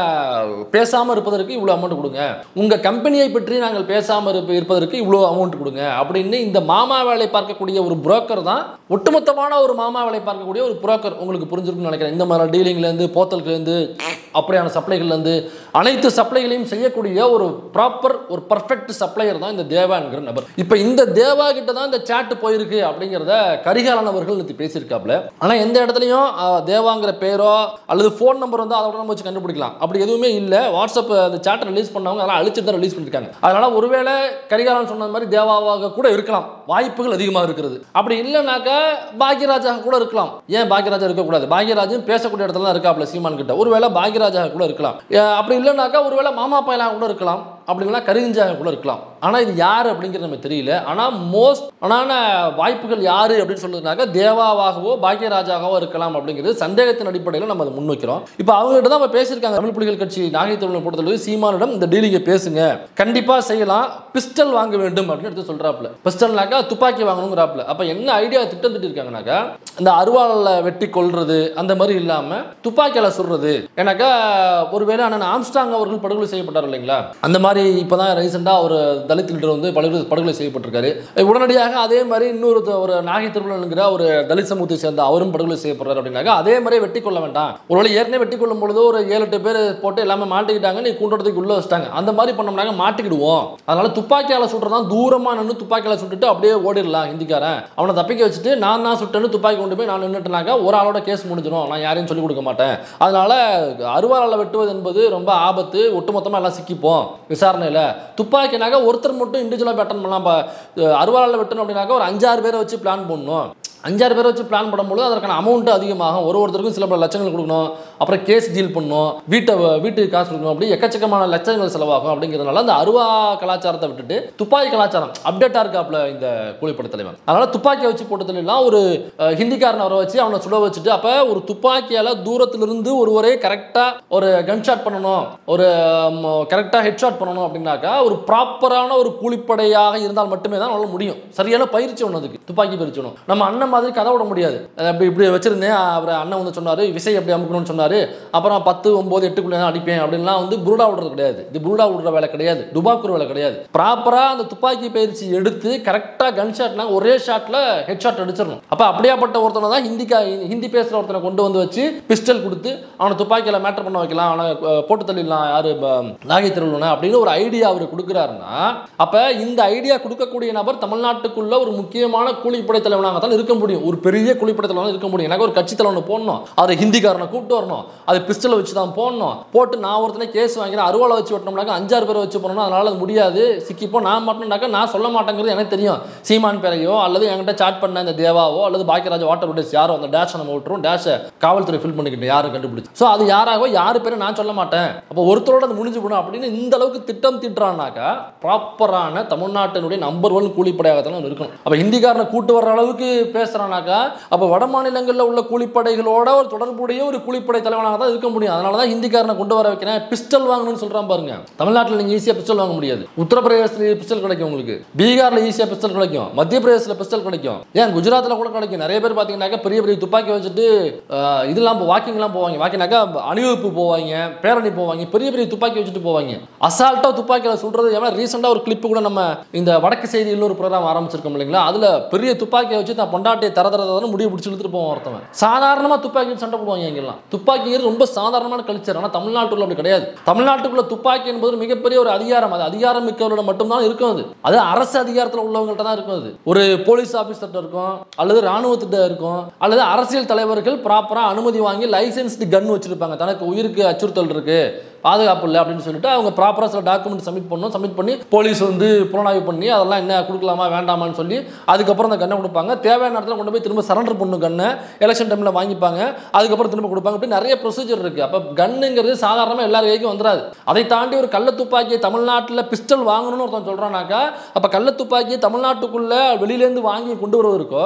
A: பேசாம இருப்பதற்கு இவ்வளவு அமௌண்ட் கொடுங்க உங்க கம்பெனியை பற்றி நாங்கள் பேசாம இருப்ப- இருப்பதற்கு இவ்வளவு அமௌண்ட் கொடுங்க அப்படின்னு இந்த மாமா வேலை பார்க்கக்கூடிய ஒரு புரோக்கர் தான் ஒட்டுமொத்தமான ஒரு மாமா வேலை பார்க்கக்கூடிய ஒரு புரோக்கர் உங்களுக்கு புரிஞ்சிருக்கும்னு நினைக்கிறேன் இந்த மாதிரி டீலிங்ல இருந்து போத்தல்ல இருந்து அப்படியான சப்ளைகள்ல இருந்து அனைத்து சப்ளைகளையும் செய்யக்கூடிய ஒரு ப்ராப்பர் ஒரு பர்ஃபெக்ட் சப்ளையர் தான் இந்த தேவா என்கிற நபர் இப்போ இந்த தேவா கிட்ட தான் இந்த சாட் போயிருக்கு அப்படிங்கிறத கரிகாலன் அவர்கள் நேற்று பேசியிருக்காப்ல ஆனால் எந்த இடத்துலையும் அஹ், தேவாங்கிற பேரோ அல்லது ஃபோன் நம்பர் வந்து அதோட நம்ம வச்சு கண்டுபிடிக்கலாம் அப்படி எதுவுமே இல்லை வாட்ஸ்அப் அந்த சாட்டை ரிலீஸ் பண்ணவங்க அதெல்லாம் அழிச்சிட்டு தான் ரிலீஸ் பண்ணியிருக்காங்க அதனால ஒருவேளை கரிகாலன் சொன்ன மாதிரி தேவாவாக கூட இருக்கலாம் வாய்ப்புகள் அதிகமாக இருக்கிறது அப்படி இல்லைனாக்கா பாக்யராஜா கூட இருக்கலாம் ஏன் பாக்யராஜா இருக்கக்கூடாது பாக்யராஜும் பேசக்கூடிய இடத்துல தான் இருக்காப்ல சீமான் கிட்ட ஒருவேளை பாக்யராஜா கூட இருக்கலாம் அஹ் அப்படி இல்லைனாக்கா ஒருவேளை மாமா பையனா கூட இருக்கலாம் அப்படி இல்லைனா கரிஞ்சாக கூட இருக்கலாம் ஆனால் இது யார் அப்படிங்கிறது நமக்கு தெரியல ஆனால் மோஸ்ட் ஆனான வாய்ப்புகள் யார் அப்படின்னு சொல்றதுனாக்க தேவாவாகவோ பாக்யராஜாகவோ இருக்கலாம் அப்படிங்கிறது சந்தேகத்தின் அடிப்படையில் நம்ம அதை முன்வைக்கிறோம் இப்போ அவங்ககிட்ட தான் நம்ம பேசியிருக்காங்க தமிழ் புலிகள் கட்சி நாகை தமிழ் பொறுத்தளவு சீமானிடம் இந்த டீலிங்கை பேசுங்க கண்டிப்பாக செய்யலாம் பிஸ்டல் வாங்க வேண்டும் அப்படின்னு எடுத்து சொல்றாப்புல பிஸ்டல்னாக்கா துப்பாக்கி வாங்கணுங்கிறாப்புல அப்போ என்ன ஐடியா திட்டம் திட்டிருக்காங்கனாக்கா இந்த அருவாளில் வெட்டி கொல்றது அந்த மாதிரி இல்லாமல் துப்பாக்கியால் சுடுறது ஏன்னாக்கா ஒருவேளை அண்ணன் ஆம்ஸ்டாங் அவர்கள் படுகொலை செய்யப்பட்டார் இல்லைங்களா அந்த மாதிரி இப்போதான் ரீசெண்டாக ஒரு தலித் லீடர் வந்து படுகொலை படுகொலை செய்யப்பட்டிருக்காரு உடனடியாக அதே மாதிரி இன்னொரு த- ஒரு நாகை திருவிழாங்கிற ஒரு தலித் சமூகத்தை சேர்ந்த அவரும் படுகொலை செய்யப்படுறாரு அப்படின்னாக்கா அதே மாதிரியே வெட்டி கொள்ள வேண்டாம் ஒருவேளை ஏற்கனவே வெட்டி கொள்ளும் பொழுது ஒரு ஏழு எட்டு பேர் போட்டு எல்லாமே மாட்டிக்கிட்டாங்க நீ கூண்டத்துக்கு உள்ள வச்சிட்டாங்க அந்த மாதிரி பண்ணோம்னாங்க மாட்டிக்கிடுவோம் அதனால துப்பாக்கியால சுடுறதா தூரமா நின்று துப்பாக்கியால சுட்டுட்டு அப்படியே ஓடிடலாம் ஹிந்திக்காரன் அவனை தப்பிக்க வச்சுட்டு நான் தான் சுட்டேன்னு துப்பாக்கி கொண்டு போய் நான் நின்றுட்டேனாக்கா ஒரு ஆளோட கேஸ் முடிஞ்சிடும் நான் யாரையும் சொல்லிக் கொடுக்க மாட்டேன் அதனால அருவாளால் வெட்டுவது என்பது ரொம்ப ஆபத்து ஒட்டுமொத்தமாக எல்லாம் சிக்கிப்போம் விசாரணையில் துப்பாக்கினாக்கா ஒருத்தர் மட்டும் இண்டிவிஜுவலாக அட்டன் பண்ணலாம் இப்போ அருவாளால் வெட்டணும் அப்படின்னாக்கா ஒரு அஞ்சாறு பேரை வச்சு பிளான் பண்ணணும் அஞ்சாறு பேரை வச்சு பிளான் பண்ணும்போது அதற்கான அமௌண்ட் அதிகமாகும் ஒரு ஒருத்தருக்கும் சில பல லட்சங்கள் கொடுக்கணும் அப்புறம் கேஸ் டீல் பண்ணணும் வீட்டை வீட்டுக்கு காசு கொடுக்கணும் அப்படி எக்கச்சக்கமான லட்சங்கள் செலவாகும் அப்படிங்கிறதுனால அந்த அருவா கலாச்சாரத்தை விட்டுட்டு துப்பாக்கி கலாச்சாரம் அப்டேட்டாக இருக்காப்ல இந்த கூலிப்பட தலைவன் அதனால துப்பாக்கியை வச்சு போட்டதுலாம் ஒரு அஹ், ஹிந்திக்காரனை வர வச்சு அவனை சுட வச்சுட்டு அப்போ ஒரு துப்பாக்கியால் தூரத்திலிருந்து ஒருவரே கரெக்டாக ஒரு கன் ஷாட் பண்ணணும் ஒரு கரெக்டாக ஹெட் ஷாட் பண்ணணும் அப்படின்னாக்கா ஒரு ப்ராப்பரான ஒரு கூலிப்படையாக இருந்தால் மட்டுமே தான் நம்மளால முடியும் சரியான பயிற்சி ஒன்று அதுக்கு துப்பாக்கி பயிற்சி ஒன்று நம்ம அண்ணன் மாதிரி கதை விட முடியாது அஹ் இப்படி இப்படி வச்சிருந்தேன் அவர் அண்ணன் வந்து சொன்னார் விசை எப்படி அமுக்கணும்னு சொன்னார் அப்புறம் பத்து ஒம்பது எட்டுக்குள்ளே தான் அடிப்பேன் அப்படின்லாம் வந்து புருடா விடுறது கிடையாது இது புருடா விடுற வேலை கிடையாது டுபாக்கூர் வேலை கிடையாது ப்ராப்பராக அந்த துப்பாக்கி பயிற்சி எடுத்து கரெக்டாக கன் ஷாட்னா ஒரே ஷாட்டில் ஹெட் ஷாட் அடிச்சிடணும் அப்போ அப்படியாப்பட்ட ஒருத்தனை தான் ஹிந்திக்கா ஹிந்தி பேசுகிற ஒருத்தனை கொண்டு வந்து வச்சு பிஸ்டல் கொடுத்து அவனை துப்பாக்கியில் மேட்டர் பண்ண வைக்கலாம் அவனை அஹ், போட்டு தள்ளிடலாம் யார் நாகை திருவள்ளுவன அப்படின்னு ஒரு ஐடியா அவர் கொடுக்குறாருன்னா அப்போ இந்த ஐடியா கொடுக்கக்கூடிய நபர் தமிழ்நாட்டுக்குள்ள ஒரு முக்கியமான கூலிப்படை தலைவனாக தான் இருக்க முடியும் ஒரு பெரிய கூலிப்படை தலைவனாக இருக்க முடியும் எனக்கு ஒரு கட்சி தலைவனை போடணும் அதை ஹிந்திக்காரனை கூப்பிட்டு வரணும் அது பிஸ்டலை வச்சு தான் போடணும் போட்டு நான் ஒருத்தனை கேஸ் வாங்கினேன் அருவாளை வச்சு வெட்டினோம்னாக்கா அஞ்சாறு பேரை வச்சு போனோம்னா அதனால அது முடியாது சிக்கிப்போ நான் மட்டும்னாக்கா நான் சொல்ல மாட்டேங்கிறது எனக்கு தெரியும் சீமான் பேரையோ அல்லது என்கிட்ட சாட் பண்ண இந்த தேவாவோ அல்லது பாக்கியராஜ் வாட்டர் விட்டஸ் யாரோ அந்த டேஷை நம்ம விட்டுரும் டேஷை காவல்துறை ஃபில் பண்ணிக்கிட்டு யாரும் கண்டுபிடிச்சு ஸோ அது யாராகவோ யார் பேரும் நான் சொல்ல மாட்டேன் அப்போ ஒருத்தரோட அது முடிஞ்சு போடும் அப்படின்னு இந்த அளவுக்கு திட்டம் திட்டுறானாக்கா ப்ராப்பரான தமிழ்நாட்டினுடைய நம்பர் ஒன் கூலிப்படையாக தான் இருக்கணும் அப்போ ஹிந்திக்காரனை கூட்டு வர்ற அளவுக்கு பேசுறானாக்கா அப்போ வட மாநிலங்களில் உள்ள கூலிப்படைகளோட ஒரு தொடர்புடைய ஒரு கூலிப்படை தலைவனாக தான் இருக்க முடியும் அதனால தான் ஹிந்திக்காரனை கொண்டு வர வைக்கிறேன் பிஸ்டல் வாங்கணும்னு சொல்றான் பாருங்க தமிழ்நாட்டில் நீங்கள் ஈஸியாக பிஸ்டல் வாங்க முடியாது உத்தரப்பிரதேசத்தில் பிஸ்டல் கிடைக்கும் உங்களுக்கு பீகாரில் ஈஸியாக பிஸ்டல் கிடைக்கும் மத்திய பிரதேசத்தில் பிஸ்டல் கிடைக்கும் ஏன் குஜராத்தில் கூட கிடைக்கும் நிறைய பேர் பார்த்தீங்கன்னாக்கா பெரிய பெரிய துப்பாக்கி வச்சுட்டு ஆஹ், இதெல்லாம் வாக்கிங்லாம் போவாங்க வாக்கினாக்கா அணிவகுப்பு போவாங்க பேரணி போவாங்க பெரிய பெரிய துப்பாக்கி வச்சுட்டு போவாங்க அசால்ட்டாக துப்பாக்கியில் சுடுறது ஏன்னா ரீசெண்டாக ஒரு கிளிப்பு கூட நம்ம இந்த வடக்கு செய்தியில் ஒரு ப்ரோக்ராம் ஆரம்பிச்சிருக்கோம் இல்லைங்களா அதில் பெரிய துப்பாக்கியை வச்சு தான் பொண்டாட்டியை தர தர தரன்னு முடிவு பிடிச்சி இழுத்துட்டு போவான் ஒருத்தவன் சாதாரணமாக துப்பாக்கி வச்சு சண்டை போடுவாங்க இங்கெல்லாம் துப்பாக்கிங்கிறது ரொம்ப சாதாரணமான கல்ச்சர் ஆனால் தமிழ்நாட்டுக்குள்ள அப்படி கிடையாது தமிழ்நாட்டுக்குள்ள துப்பாக்கி என்பது ஒரு மிகப்பெரிய ஒரு அதிகாரம் அது அதிகாரம் மிக்கவரோட மட்டும்தான் இருக்கும் அது அது அரசு அதிகாரத்தில் உள்ளவங்கள்ட்ட தான் இருக்கும் அது ஒரு போலீஸ் ஆஃபீஸர்கிட்ட இருக்கும் அல்லது ராணுவத்திட்ட இருக்கும் அல்லது அரசியல் தலைவர்கள் ப்ராப்பராக அனுமதி வாங்கி லைசன்ஸ்டு கன் வச்சிருப்பாங்க தனக்கு உயிருக்கு அச்சுறுத்தல் இருக்கு பாதுகாப்பு இல்லை அப்படின்னு சொல்லிட்டு அவங்க ப்ராப்பராக சில டாக்குமெண்ட் சப்மிட் பண்ணணும் சப்மிட் பண்ணி போலீஸ் வந்து புலனாய்வு பண்ணி அதெல்லாம் என்ன கொடுக்கலாமா வேண்டாமான்னு சொல்லி அதுக்கப்புறம் அந்த கண்ணை கொடுப்பாங்க தேவையான இடத்துல கொண்டு போய் திரும்ப சரண்டர் பண்ணும் கண்ணை எலெக்ஷன் டைமில் வாங்கிப்பாங்க அதுக்கப்புறம் திரும்ப கொடுப்பாங்க இப்படி நிறைய ப்ரொசீஜர் இருக்குது அப்போ கன்னுங்கிறது சாதாரணமாக எல்லார் கைக்கும் வந்துடாது அதை தாண்டி ஒரு கள்ள துப்பாக்கியை தமிழ்நாட்டில் பிஸ்டல் வாங்கணும்னு ஒருத்தன் சொல்கிறானாக்கா அப்போ கள்ள துப்பாக்கியை தமிழ்நாட்டுக்குள்ளே வெளியிலேருந்து வாங்கி கொண்டு வருவதற்கோ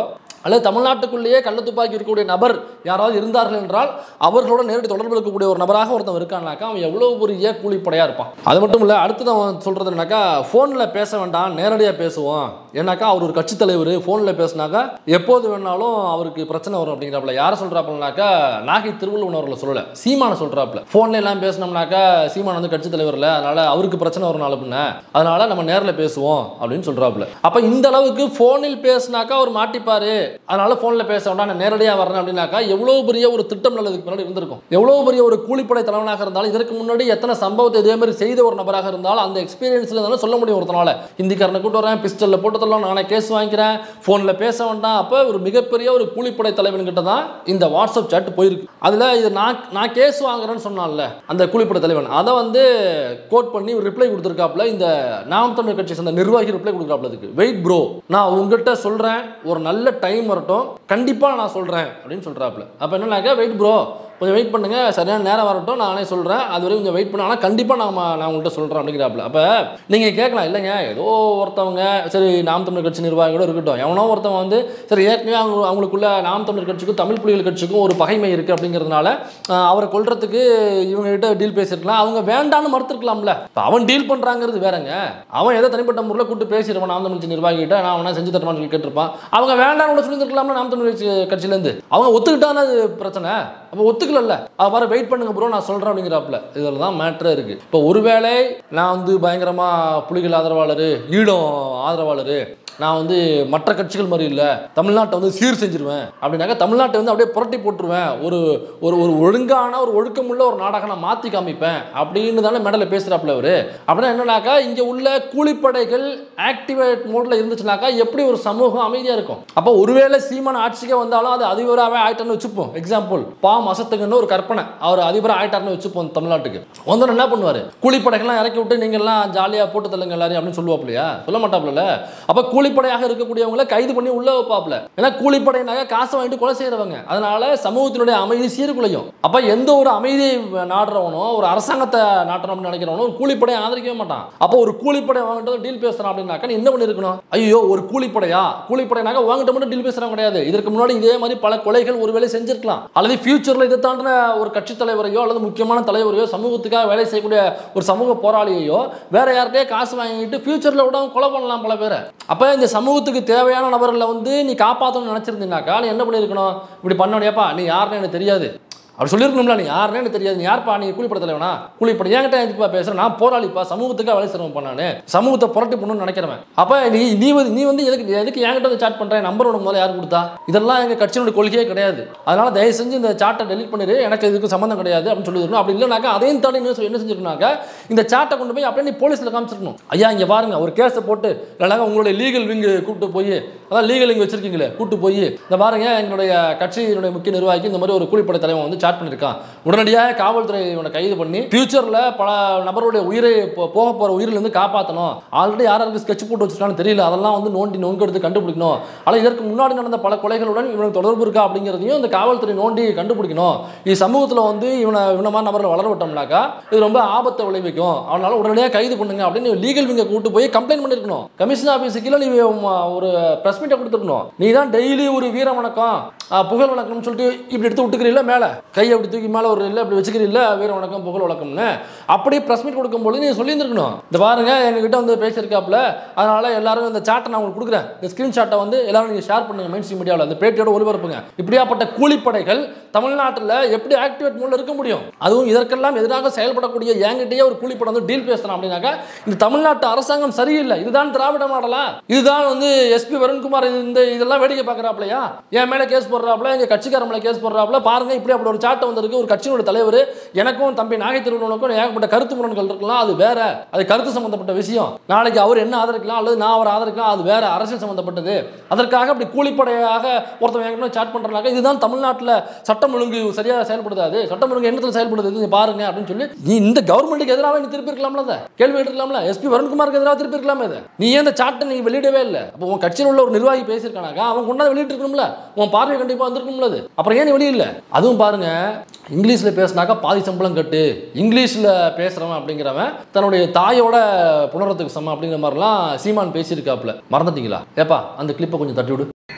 A: அல்லது தமிழ்நாட்டுக்குள்ளேயே கள்ளத்துப்பாக்கி இருக்கக்கூடிய நபர் யாராவது இருந்தார்கள் என்றால் அவர்களோட நேரடி தொடர்பு இருக்கக்கூடிய ஒரு நபராக ஒருத்தன் இருக்கான்னாக்கா அவன் எவ்வளோ பெரிய கூலிப்படையாக இருப்பான் அது மட்டும் இல்லை அடுத்து அவன் சொல்கிறது என்னன்னாக்கா ஃபோனில் பேச வேண்டாம் நேரடியாக பேசுவோம் ஏன்னாக்கா அவர் ஒரு கட்சி தலைவர் ஃபோனில் பேசினாக்கா எப்போது வேணாலும் அவருக்கு பிரச்சனை வரும் அப்படிங்கிறாப்புல யாரை சொல்கிறாப்புலனாக்கா நாகை திருவள்ளுவன் அவர்களை சொல்லலை சீமானை சொல்கிறாப்புல ஃபோன்ல எல்லாம் பேசினோம்னாக்கா சீமான் வந்து கட்சி தலைவர் இல்லை அதனால அவருக்கு பிரச்சனை வரும் நாளை பின்ன அதனால நம்ம நேரில் பேசுவோம் அப்படின்னு சொல்கிறாப்புல அப்போ இந்த அளவுக்கு ஃபோனில் பேசினாக்கா அவர் மாட்டிப்பாரு அதனால ஃபோனில் பேச வேண்டாம் நான் நேரடியாக வரேன் அப்படின்னாக்கா எவ்வளோ பெரிய ஒரு திட்டம் நல்லதுக்கு முன்னாடி இருந்திருக்கும் எவ்வளோ பெரிய ஒரு கூலிப்படை தலைவனாக இருந்தாலும் இதற்கு முன்னாடி எத்தனை சம்பவத்தை இதே மாதிரி செய்த ஒரு நபராக இருந்தாலும் அந்த எக்ஸ்பீரியன்ஸில் இருந்தாலும் சொல்ல முடியும் ஒருத்தனால இந்திக்காரனை கூட்டு வரேன் பிஸ்டலில் போட்டு தரலாம் நானே கேஸ் வாங்கிக்கிறேன் ஃபோனில் பேச வேண்டாம் அப்போ ஒரு மிகப்பெரிய ஒரு கூலிப்படை தலைவன்கிட்ட தான் இந்த வாட்ஸ்அப் சாட் போயிருக்கு அதில் இது நான் நான் கேஸ் வாங்குறேன்னு சொன்னான்ல அந்த கூலிப்படை தலைவன் அதை வந்து கோட் பண்ணி ரிப்ளை கொடுத்துருக்காப்புல இந்த நாம் தமிழ் கட்சி சேர்ந்த நிர்வாகி ரிப்ளை கொடுக்குறாப்புல அதுக்கு வெயிட் ப்ரோ நான் உங்ககிட்ட சொல்கிறேன் ஒரு நல்ல டைம் வரட்டும் கண்டிப்பாக நான் சொல்கிறேன் அப்படின்னு சொல்கிறாப்புல அப்போ என்னன்னாக்கா வெயிட் ப்ரோ கொஞ்சம் வெயிட் பண்ணுங்க சரியான நேரம் வரட்டும் நானே சொல்கிறேன் அது வரைக்கும் கொஞ்சம் வெயிட் பண்ண ஆனால் கண்டிப்பாக நான் நான் உங்கள்கிட்ட சொல்கிறேன் அப்படிங்கிறாப்புல அப்போ நீங்கள் கேட்கலாம் இல்லைங்க ஏதோ ஒருத்தவங்க சரி நாம் தமிழர் கட்சி நிர்வாகிகளோட இருக்கட்டும் எவனோ ஒருத்தவங்க வந்து சரி ஏற்கனவே அவங்க அவங்களுக்குள்ள நாம் தமிழர் கட்சிக்கும் தமிழ் புலிகள் கட்சிக்கும் ஒரு பகைமை இருக்குது அப்படிங்கிறதுனால ஆஹ், அவரை கொல்றதுக்கு இவங்க கிட்ட டீல் பேசியிருக்கலாம் அவங்க வேண்டான்னு மறுத்துருக்கலாம்ல இப்போ அவன் டீல் பண்ணுறாங்கிறது வேறங்க அவன் ஏதோ தனிப்பட்ட முறையில் கூப்பிட்டு பேசிடுவான் நாம் தமிழ் கட்சி நிர்வாகிகிட்ட நான் அவனா செஞ்சு தரமான்னு சொல்லி கேட்டிருப்பான் அவங்க வேண்டாம்னு கூட சொல்லியிருக்கலாம்ல நாம் தமிழ் கட்சி கட்சியிலேருந்து அவங்க ஒத்துக்கிட்டான அது பிரச்சனை அப்போ ஒத்துக்கலல்ல அது வர வெயிட் பண்ணுங்க ப்ரோ நான் சொல்கிறேன் அப்படிங்கிறாப்புல இதில் தான் மேட்ரே இருக்குது இப்போ ஒருவேளை நான் வந்து பயங்கரமாக புலிகள் ஆதரவாளர் ஈழம் ஆதரவாளர் நான் வந்து மற்ற கட்சிகள் மாதிரி இல்லை தமிழ்நாட்டை வந்து சீர் செஞ்சிருவேன் அப்படின்னாக்கா தமிழ்நாட்டை வந்து அப்படியே புரட்டி போட்டுருவேன் ஒரு ஒரு ஒரு ஒழுங்கான ஒரு ஒழுக்கமுள்ள ஒரு நாடாக நான் மாற்றி காமிப்பேன் அப்படின்னு தானே மேடலில் பேசுகிறாப்புல அவர் அப்படின்னா என்னன்னாக்கா இங்கே உள்ள கூலிப்படைகள் ஆக்டிவேட் மோடில் இருந்துச்சுனாக்கா எப்படி ஒரு சமூகம் அமைதியாக இருக்கும் அப்போ ஒருவேளை சீமான் ஆட்சிக்கே வந்தாலும் அது அதிபராகவே ஆயிட்டார்னு வச்சுப்போம் எக்ஸாம்பிள் பாம் அசத்துக்குன்னு ஒரு கற்பனை அவர் அதிபராக ஆயிட்டார்னு வச்சுப்போம் தமிழ்நாட்டுக்கு வந்தோன்னு என்ன பண்ணுவார் கூலிப்படைகள்லாம் இறக்கி விட்டு நீங்கள்லாம் ஜாலியாக போட்டு தள்ளுங்க எல்லாரையும் அப்படின்னு சொல்லுவாப்லையா சொல்ல மாட்டாப்ல அப்போ கூலிப்படையாக இருக்கக்கூடியவங்களை கைது பண்ணி உள்ள வைப்பாப்ல ஏன்னா கூலிப்படையினாக காசை வாங்கிட்டு கொலை செய்கிறவங்க அதனால சமூகத்தினுடைய அமைதி சீர்குலையும் அப்போ எந்த ஒரு அமைதியை நாடுறவனோ ஒரு அரசாங்கத்தை நாட்டணும் அப்படின்னு நினைக்கிறவனோ ஒரு கூலிப்படையை ஆதரிக்கவே மாட்டான் அப்போ ஒரு கூலிப்படை வாங்கிட்டு டீல் பேசுறான் அப்படின்னாக்கா நீ என்ன பண்ணிருக்கணும் ஐயோ ஒரு கூலிப்படையா கூலிப்படைனாக்க வாங்கிட்டு மட்டும் டீல் பேசுறவங்க கிடையாது இதற்கு முன்னாடி இதே மாதிரி பல கொலைகள் ஒருவேளை செஞ்சிருக்கலாம் அல்லது ஃபியூச்சர்ல இதை தாண்டின ஒரு கட்சி தலைவரையோ அல்லது முக்கியமான தலைவரையோ சமூகத்துக்காக வேலை செய்யக்கூடிய ஒரு சமூக போராளியையோ வேற யார்கிட்டயே காசு வாங்கிட்டு ஃபியூச்சர்ல விட கொலை பண்ணலாம் பல பேரை அப்ப இந்த சமூகத்துக்கு தேவையான நபர்களை வந்து நீ காப்பாற்றணும்னு நினைச்சிருந்தீங்கனாக்கா நீ என்ன பண்ணியிருக்கணும் இப்படி பண்ணோடையாப்பா நீ யாருன்னு எனக்கு தெரியாது அப்படி சொல்லியிருக்கணும்ல நீ யாருன்னு எனக்கு தெரியாது நீ யார்ப்பா நீ கூலிப்பட தலைவனா கூலிப்பட என்கிட்ட எதுக்குப்பா பேசுற நான் போராளிப்பா சமூகத்துக்காக வேலை செய்றவன் பண்ணானு சமூகத்தை புரட்டி பண்ணணும்னு நினைக்கிறவன் அப்ப நீ நீ வந்து நீ வந்து எதுக்கு எதுக்கு என்கிட்ட வந்து சாட் பண்ற நம்பர் உனக்கு முதல்ல யார் கொடுத்தா இதெல்லாம் எங்க கட்சியினுடைய கொள்கையே கிடையாது அதனால தயவு செஞ்சு இந்த சாட்டை டெலிட் பண்ணிடு எனக்கு இதுக்கு சம்மந்தம் கிடையாது அப்படின்னு சொல்லிருக்கணும் அப்படி இல்லைனாக்கா அதையும் தாண்டி என்ன சொல்லி- என்ன செஞ்சிருக்கணும்னாக்கா இந்த சாட்டை கொண்டு போய் அப்படியே நீ போலீஸ்ல காமிச்சிருக்கணும் ஐயா இங்க பாருங்க ஒரு கேஸை போட்டு இல்லைனாக்கா உங்களுடைய லீகல் விங் கூட்டு போய் அதான் லீகல் விங் வச்சிருக்கீங்களே கூட்டு போய் இந்த பாருங்க எங்களுடைய கட்சியினுடைய முக்கிய நிர்வாகிக்கு இந்த மாதிரி ஒரு கூலிப்படை தலைவன் வந்து சாட் பண்ணியிருக்கான் உடனடியாக காவல்துறை இவனை கைது பண்ணி ஃபியூச்சரில் பல நபருடைய உயிரை போ- போக போகிற உயிரிலிருந்து காப்பாற்றணும் ஆல்ரெடி யாராருக்கு ஸ்கெட்ச் போட்டு வச்சிருக்கான்னு தெரியல அதெல்லாம் வந்து நோண்டி நோங்கெடுத்து கண்டுபிடிக்கணும் ஆனால் இதற்கு முன்னாடி நடந்த பல கொலைகளுடன் இவனுக்கு தொடர்பு இருக்கா அப்படிங்கிறதையும் இந்த காவல்துறை நோண்டி கண்டுபிடிக்கணும் இது சமூகத்தில் வந்து இவனை இவன மாதிரி நபர்களை வளர விட்டோம்னாக்கா இது ரொம்ப ஆபத்தை விளைவிக்கும் அவனால உடனடியாக கைது பண்ணுங்க அப்படின்னு லீகல் விங்க கூட்டு போய் கம்ப்ளைண்ட் பண்ணிருக்கணும் கமிஷன் ஆஃபீஸுக்கு நீ உம், ஒரு ப்ரெஸ் மீட்டை கொடுத்துருக்கணும் நீ தான் டெய்லி ஒரு வீர வணக்கம் ஆ, புகழ் வணக்கம்னு சொல்லிட்டு இப்படி எடுத்து விட்டுக்கிறீல்ல மேலே கையை அப்படி தூக்கி மேலே ஒரு இல்லை இப்படி வச்சுக்கிறீல்ல வீர வணக்கம் புகழ் வணக்கம்னு அப்படியே ப்ரெஸ் மீட் கொடுக்கும்போது நீ சொல்லியிருந்துருக்கணும் இந்த பாருங்க எங்ககிட்ட வந்து பேசியிருக்காப்புல அதனால எல்லாரும் இந்த சாட்டை நான் உங்களுக்கு கொடுக்குறேன் இந்த ஸ்க்ரீன்ஷாட்டை வந்து எல்லாரும் நீங்கள் ஷேர் பண்ணுங்க மெயின் ஸ்ட்ரீம் மீடியாவில் அந்த பேட்டியோட ஒளிபரப்புங்க இப்படியாப்பட்ட கூலிப்படைகள் தமிழ்நாட்டில் எப்படி ஆக்டிவேட் மூலம் இருக்க முடியும் அதுவும் இதற்கெல்லாம் எதிராக செயல்படக்கூடிய என்கிட்டயே ஒரு கூலிப்படை வந்து டீல் பேசுறான் அப்படின்னாக்கா இந்த தமிழ்நாட்டு அரசாங்கம் சரியில்லை இதுதான் திராவிட மாடலா இதுதான் வந்து எஸ்பி வருண்குமார் இது- இந்த இதெல்லாம் வேடிக்கை பார்க்குறாப்லையா என் மேலே கேஸ் போடுறாப்ல எங்கள் கட்சிக்கார மேலே கேஸ் போடுறாப்ல பாருங்க இப்படி அப்படி ஒரு சாட்டை வந்திருக்கு ஒரு கட்சியினுடைய தலைவர் எனக்கும் தம்பி நாகை திருவள்ளுவனுக்கும் ஏகப்பட்ட கருத்து முரண்கள் இருக்கலாம் அது வேற அது கருத்து சம்பந்தப்பட்ட விஷயம் நாளைக்கு அவர் என்ன ஆதரிக்கலாம் அல்லது நான் அவர் ஆதரிக்கலாம் அது வேற அரசியல் சம்பந்தப்பட்டது அதற்காக அப்படி கூலிப்படையாக ஒருத்தன் என்கிட்ட சாட் பண்றாங்க இதுதான் தமிழ்நாட்டில் சட்டம் ஒழுங்கு சரியாக செயல்படுது அது சட்டம் ஒழுங்கு எண்ணத்தில் செயல்படுது இது பாருங்க அப்படின்னு சொல்லி நீ இந்த கவர்மெண்ட்டுக்கு எதிராக நீ திருப்பி இருக்கலாம்ல அதை கேள்வி எடுக்கலாம்ல எஸ்பி வருண்குமாருக்கு எதிராக திருப்பி இருக்கலாமே இதை நீ ஏன் இந்த சாட்டை நீ வெளியிடவே இல்லை அப்போ உன் கட்சியில் உள்ள ஒரு நிர்வாகி பேசியிருக்கானாக்கா அவன் கொண்டாந்து வெளியிட்டு இருக்கணும்ல உன் பார்வை கண்டிப்பாக வந்திருக்கும்ல அது அப்புறம் ஏன் நீ வெளியில அதுவும் பாருங்க இங்கிலீஷில் பேசினாக்கா பாதி சம்பளம் கட்டு இங்கிலீஷில் பேசுகிறவன் அப்படிங்கிறவன் தன்னுடைய தாயோட புணரத்துக்கு சமம் அப்படிங்கிற மாதிரிலாம் சீமான் பேசியிருக்காப்புல மறந்துட்டீங்களா ஏப்பா அந்த கிளிப்பை கொஞ்சம் தட்டி விடு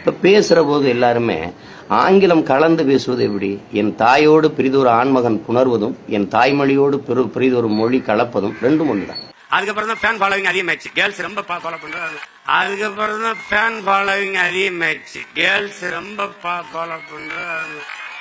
C: இப்ப பேசுற போது எல்லாருமே ஆங்கிலம் கலந்து பேசுவது எப்படி என் தாயோடு பிரிதொரு ஆண்மகன் புணர்வதும் என் தாய்மொழியோடு பிற- பிரிதொரு மொழி கலப்பதும் ரெண்டும் ஒண்ணுதான்
D: அதுக்கப்புறம் தான் ஃபேன் ஃபாலோவிங் அதிகமாயிடுச்சு கேர்ள்ஸ் ரொம்ப ஃபாலோ பண்றாங்க அதுக்கப்புறம் தான் ஃபேன் ஃபாலோவிங் அதிகமாயிடுச்சு கேர்ள்ஸ் ரொம்ப ஃபாலோ பண்றாங்க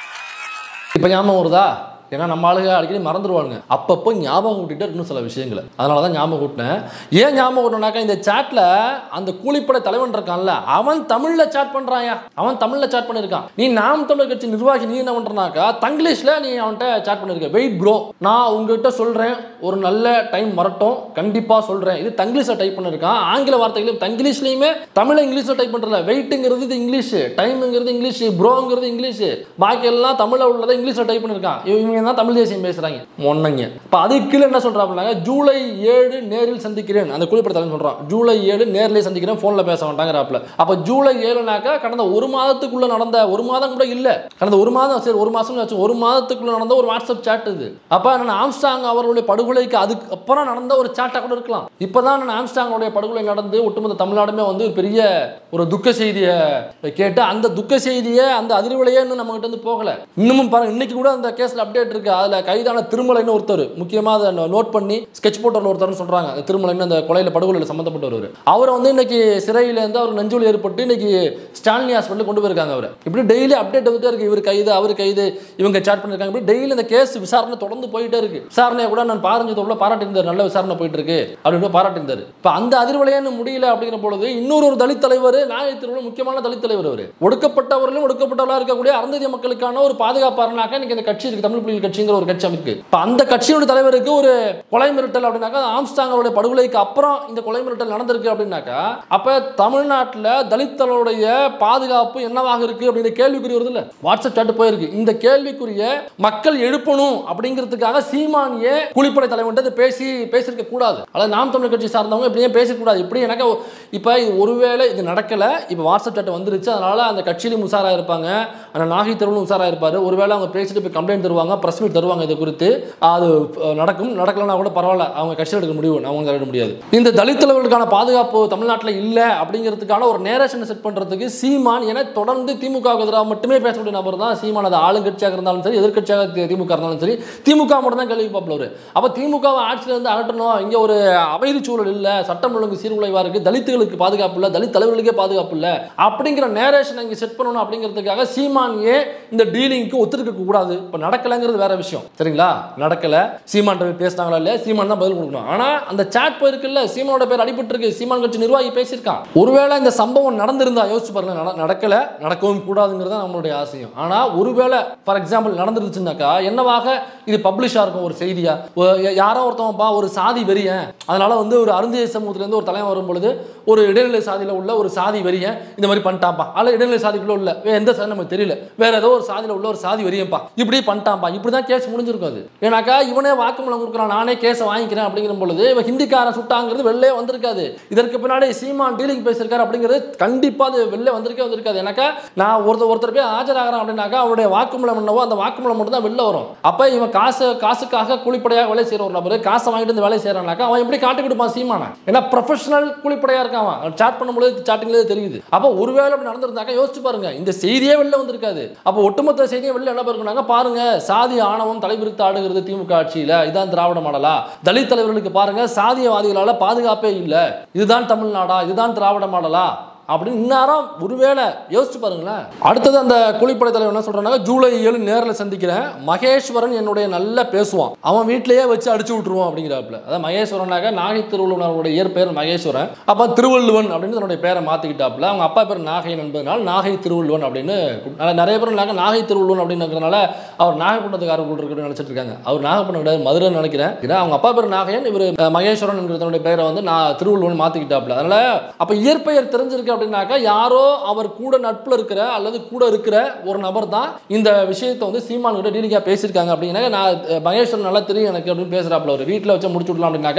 A: இப்போ ஞாபகம் வருதா ஏன்னா நம்ம ஆளுங்க அடிக்கடி மறந்துடுவாங்க அப்பப்போ ஞாபகம் கூட்டிட்டு இன்னும் சில விஷயங்களை அதனால தான் ஞாபகம் கூட்டினேன் ஏன் ஞாபகம் கூட்டினாக்கா இந்த சாட்ல அந்த கூலிப்படை தலைவன் இருக்கான்ல அவன் தமிழ்ல சாட் பண்றாயா அவன் தமிழ்ல சாட் பண்ணியிருக்கான் நீ நாம் தமிழர் கட்சி நிர்வாகி நீ என்ன பண்றனாக்கா தங்கிலீஷ்ல நீ அவன்கிட்ட சாட் பண்ணிருக்க வெயிட் ப்ரோ நான் உங்ககிட்ட சொல்றேன் ஒரு நல்ல டைம் வரட்டும் கண்டிப்பா சொல்றேன் இது தங்கிலீஷ்ல டைப் பண்ணிருக்கான் ஆங்கில வார்த்தைகளையும் தங்கிலீஷ்லயுமே தமிழ் இங்கிலீஷ்ல டைப் பண்றல வெயிட்டுங்கிறது இது இங்கிலீஷ் டைம்ங்கிறது இங்கிலீஷ் ப்ரோங்கிறது இங்கிலீஷ் பாக்கி எல்லாம் தமிழ்ல உள்ளதை இங்கிலீஷ்ல டைப் பண்ணிருக்கான் இவங்க தான் தமிழ் தேசியம் பேசுறாங்க மொன்னங்க இப்போ அதுக்கு கீழே என்ன சொல்றாங்க ஜூலை ஏழு நேரில் சந்திக்கிறேன் அந்த குளிப்பட தலைவர் சொல்றான் ஜூலை ஏழு நேரில் சந்திக்கிறேன் போன்ல பேச வேண்டாங்கிறாப்ல அப்ப ஜூலை ஏழுனாக்கா கடந்த ஒரு மாதத்துக்குள்ள நடந்த ஒரு மாதம் கூட இல்ல கடந்த ஒரு மாதம் சரி ஒரு மாசம் வச்சு ஒரு மாதத்துக்குள்ள நடந்த ஒரு வாட்ஸ்அப் சாட் இது அப்ப நான் ஆம்ஸ்டாங் அவர்களுடைய படுகொலைக்கு அதுக்கு அப்புறம் நடந்த ஒரு சாட்டா கூட இருக்கலாம் இப்பதான் நான் ஆம்ஸ்டாங்கோடைய படுகொலை நடந்து ஒட்டுமொத்த தமிழ்நாடுமே வந்து ஒரு பெரிய ஒரு துக்க செய்தியை கேட்டு அந்த துக்க செய்தியை அந்த அதிர்வலையே இன்னும் நம்ம கிட்ட இருந்து போகல இன்னமும் பாருங்க இன்னைக்கு கூட அந்த கேஸ்ல அப்டேட் இருக்கு அதுல கைதான திருமலைன்னு ஒருத்தர் முக்கியமா அதை நோட் பண்ணி ஸ்கெட்ச் போட்டர்ல ஒருத்தர்னு சொல்றாங்க அந்த திருமலைன்னு அந்த கொலையில படுகொலையில் சம்மந்தப்பட்டவர் அவரை வந்து இன்னைக்கு சிறையில இருந்து அவர் நெஞ்சுவலி ஏற்பட்டு இன்னைக்கு ஸ்டாலினி ஹாஸ்பிட்டல் கொண்டு போயிருக்காங்க அவரை இப்படி டெய்லி அப்டேட் வந்துட்டே இருக்கு இவர் கைது அவர் கைது இவங்க சாட் பண்ணிருக்காங்க இப்படி டெய்லி இந்த கேஸ் விசாரணை தொடர்ந்து போயிட்டே இருக்கு விசாரணையை கூட நான் பாரஞ்சு தொழில் பாராட்டியிருந்தார் நல்ல விசாரணை போயிட்டு இருக்கு அப்படின்னு பாராட்டியிருந்தார் இப்போ அந்த அதிர்வலையன்னு முடியல அப்படிங்கிற பொழுது இன்னொரு ஒரு தலித் தலைவர் நாயத்திற்கு முக்கியமான தலித் தலைவர் அவர் ஒடுக்கப்பட்டவர்களும் ஒடுக்கப்பட்டவர்களாக இருக்கக்கூடிய அருந்ததிய மக்களுக்கான ஒரு பாதுகாப்பாளனாக இன்னைக்கு இந்த கட்சி இருக்கு தமிழ் புலிகள் கட்சிங்கிற ஒரு கட்சி அமைக்கு இப்போ அந்த கட்சியோட தலைவருக்கு ஒரு கொலை மிரட்டல் அப்படின்னாக்கா ஆம்ஸ்டாங் அவருடைய படுகொலைக்கு அப்புறம் இந்த கொலை மிரட்டல் நடந்திருக்கு அப்படின்னாக்கா அப்ப தமிழ்நாட்டில் தலித்தர்களுடைய பாதுகாப்பு என்னவாக இருக்கு அப்படிங்கிற கேள்விக்குறி வருது இல்ல வாட்ஸ்அப் சாட் போயிருக்கு இந்த கேள்விக்குரிய மக்கள் எழுப்பணும் அப்படிங்கிறதுக்காக சீமானியே கூலிப்படை தலைவன்ட்டு இதை பேசி பேசியிருக்க கூடாது அதாவது நாம் தமிழர் கட்சி சார்ந்தவங்க இப்படியே பேசக்கூடாது இப்படி எனக்கு இப்போ இது ஒருவேளை இது நடக்கல இப்போ வாட்ஸ்அப் சாட் வந்துருச்சு அதனால அந்த கட்சியிலும் உஷாராக இருப்பாங்க அந்த நாகை தெருவிலும் உஷாராக இருப்பாரு ஒருவேளை அவங்க பேசிட்டு போய் கம்ப்ளைண்ட் தருவாங்க ப்ரெஸ் மீட் தருவாங்க இது குறித்து அது அஹ், நடக்கும் நடக்கலன்னா கூட பரவாயில்ல அவங்க கட்சியில் எடுக்க முடியும் அவங்க எடுக்க முடியாது இந்த தலித் தலைவர்களுக்கான பாதுகாப்பு தமிழ்நாட்டில் இல்லை அப்படிங்கிறதுக்கான ஒரு நேரேஷனை செட் பண்ணுறதுக்கு சீமான் என தொடர்ந்து திமுக எதிராக மட்டுமே பேசக்கூடிய நபர் தான் சீமான் அது ஆளுங்கட்சியாக இருந்தாலும் சரி எதிர்க்கட்சியாக தி- திமுக இருந்தாலும் சரி திமுக மட்டும் தான் கேள்வி பார்ப்பவர் அப்போ திமுகவை ஆட்சியில இருந்து அகற்றணும் இங்கே ஒரு அமைதி சூழல் இல்லை சட்டம் ஒழுங்கு சீர்குலைவாக இருக்குது தலித்துகளுக்கு பாதுகாப்பு இல்லை தலித் தலைவர்களுக்கே பாதுகாப்பு இல்லை அப்படிங்கிற நேரேஷனை இங்கே செட் பண்ணணும் அப்படிங்கிறதுக்காக சீமான் ஏன் இந்த டீலிங்க்கு ஒத்துருக்க கூடாது இப்போ நடக்கலைங்கிறது வேற விஷயம் சரிங்களா நடக்கல சீமான் போய் பேசினாங்களா இல்லையா சீமான் தான் பதில் கொடுக்கணும் ஆனால் அந்த சாட் போயிருக்குல்ல சீமானோட பேர் அடிபட்டு இருக்கு சீமான் கட்சி நிர்வாகி பேசியிருக்கான் ஒருவேளை இந்த சம்பவம் நடந்திருந்தா யோசிச்சு பாருங்க நட- நடக்கல நடக்கவும் கூடாதுங்கிறது தான் நம்மளுடைய ஆசையும் ஆனால் ஒருவேளை ஃபார் எக்ஸாம்பிள் நடந்துருச்சுனாக்கா என்னவாக இது பப்ளிஷாக இருக்கும் ஒரு செய்தியா ஒ- யா- யாரோ ஒருத்தவன்ப்பா ஒரு சாதி வெறியன் அதனால வந்து ஒரு அருந்திய சமூகத்திலேருந்து ஒரு தலைவன் வரும் பொழுது ஒரு இடைநிலை சாதியில் உள்ள ஒரு சாதி வெறியன் இந்த மாதிரி பண்ணிட்டான்ப்பா அல்ல இடைநிலை சாதிக்குள்ள உள்ள வேற எந்த சாதி நமக்கு தெரியல வேற ஏதோ ஒரு சாதியில் உள்ள ஒரு சாதி வெறியன்ப்பா இப்படி பண்ணிட்டான்ப்பா இப்படி தான் கேஸ் முடிஞ்சிருக்கும் அது ஏன்னாக்கா இவனே வாக்குமூலம் கொடுக்குறான் நானே கேஸை வாங்கிக்கிறேன் அப்படிங்கிற பொழுது இவன் ஹிந்திக்காரன் சுட்டாங்கிறது வெளிலே வந்திருக்காது இதற்கு பின்னாடி சீமான் டீலிங் பேசியிருக்காரு அப்படிங்கிறது கண்டிப்பா அது வெளில வந்திருக்கே வந்திருக்காது ஏன்னாக்கா நான் ஒருத்தர் ஒருத்தர் போய் ஆஜராகிறேன் அப்படின்னாக்கா அவருடைய வாக்குமூலம் என்னவோ அந்த வாக்குமூலம் மட்டும் தான் வெளில வரும் அப்ப இவன் காசு காசுக்காக கூலிப்படையாக வேலை செய்யற ஒரு நபர் காசை வாங்கிட்டு வந்து வேலை செய்யறானாக்கா அவன் எப்படி காட்டி கொடுப்பான் சீமான ஏன்னா ப்ரொஃபஷனல் கூலிப்படையா இருக்கான் அவன் சாட் பண்ணும்போது சாட்டிங்லேயே தெரியுது அப்போ ஒருவேளை அப்படி நடந்திருந்தாக்கா யோசிச்சு பாருங்க இந்த செய்தியே வெளில வந்திருக்காது அப்போ ஒட்டுமொத்த செய்தியும் வெளில என்ன இருக்குனாங்க பாருங்க சாதி ஆணவம் தலைவிரித்து ஆடுகிறது திமுக ஆட்சியில இதான் திராவிட மாடலா தலித் தலைவர்களுக்கு பாருங்க சாதியவாதிகளால பாதுகாப்பே இல்லை இதுதான் தமிழ்நாடா இதுதான் திராவிட மாடலா அப்படின்னு இந்நேரம் ஒருவேளை யோசிச்சு பாருங்களேன் அடுத்தது அந்த கூலிப்படை தலைவர் என்ன சொல்றாங்க ஜூலை ஏழு நேரில் சந்திக்கிறேன் மகேஸ்வரன் என்னுடைய நல்லா பேசுவான் அவன் வீட்டிலேயே வச்சு அடிச்சு விட்டுருவான் அப்படிங்கிறாப்புல அதான் மகேஸ்வரனாக நாகை திருவள்ளுவனுடைய இயற்பெயர் மகேஸ்வரன் அப்போ திருவள்ளுவன் அப்படின்னு தன்னுடைய பேரை மாற்றிக்கிட்டாப்புல அவங்க அப்பா பேர் நாகை என்பதனால் நாகை திருவள்ளுவன் அப்படின்னு கூப்பிட்டு- நிறைய பேர் நாங்கள் நாகை திருவள்ளுவன் அப்படின்னுங்கிறனால அவர் நாகப்பட்டினத்துக்காரர் கூட இருக்குன்னு நினைச்சிட்டு இருக்காங்க அவர் நாகப்பட்டினம் கிடையாது மதுரைன்னு நினைக்கிறேன் ஏன்னா அவங்க அப்பா பேர் நாகையன் இவர் மகேஸ்வரன் என்கிற தன்னுடைய பேரை வந்து நான் திருவள்ளுவன் மாற்றிக்கிட்டாப்புல அதனால அப்போ இயற்பெயர் தெரிஞ்சிருக்கு அப்படின்னாக்கா யாரோ அவர் கூட நட்புல இருக்கிற அல்லது கூட இருக்கிற ஒரு நபர் தான் இந்த விஷயத்தை வந்து சீமான் கிட்ட டீலிங்காக பேசியிருக்காங்க அப்படின்னா நான் அஹ், மகேஸ்வரன் நல்லா தெரியும் எனக்கு அப்படின்னு பேசுறாப்புல ஒரு வீட்டில் வச்சு முடிச்சு விடலாம் அப்படின்னாக்கா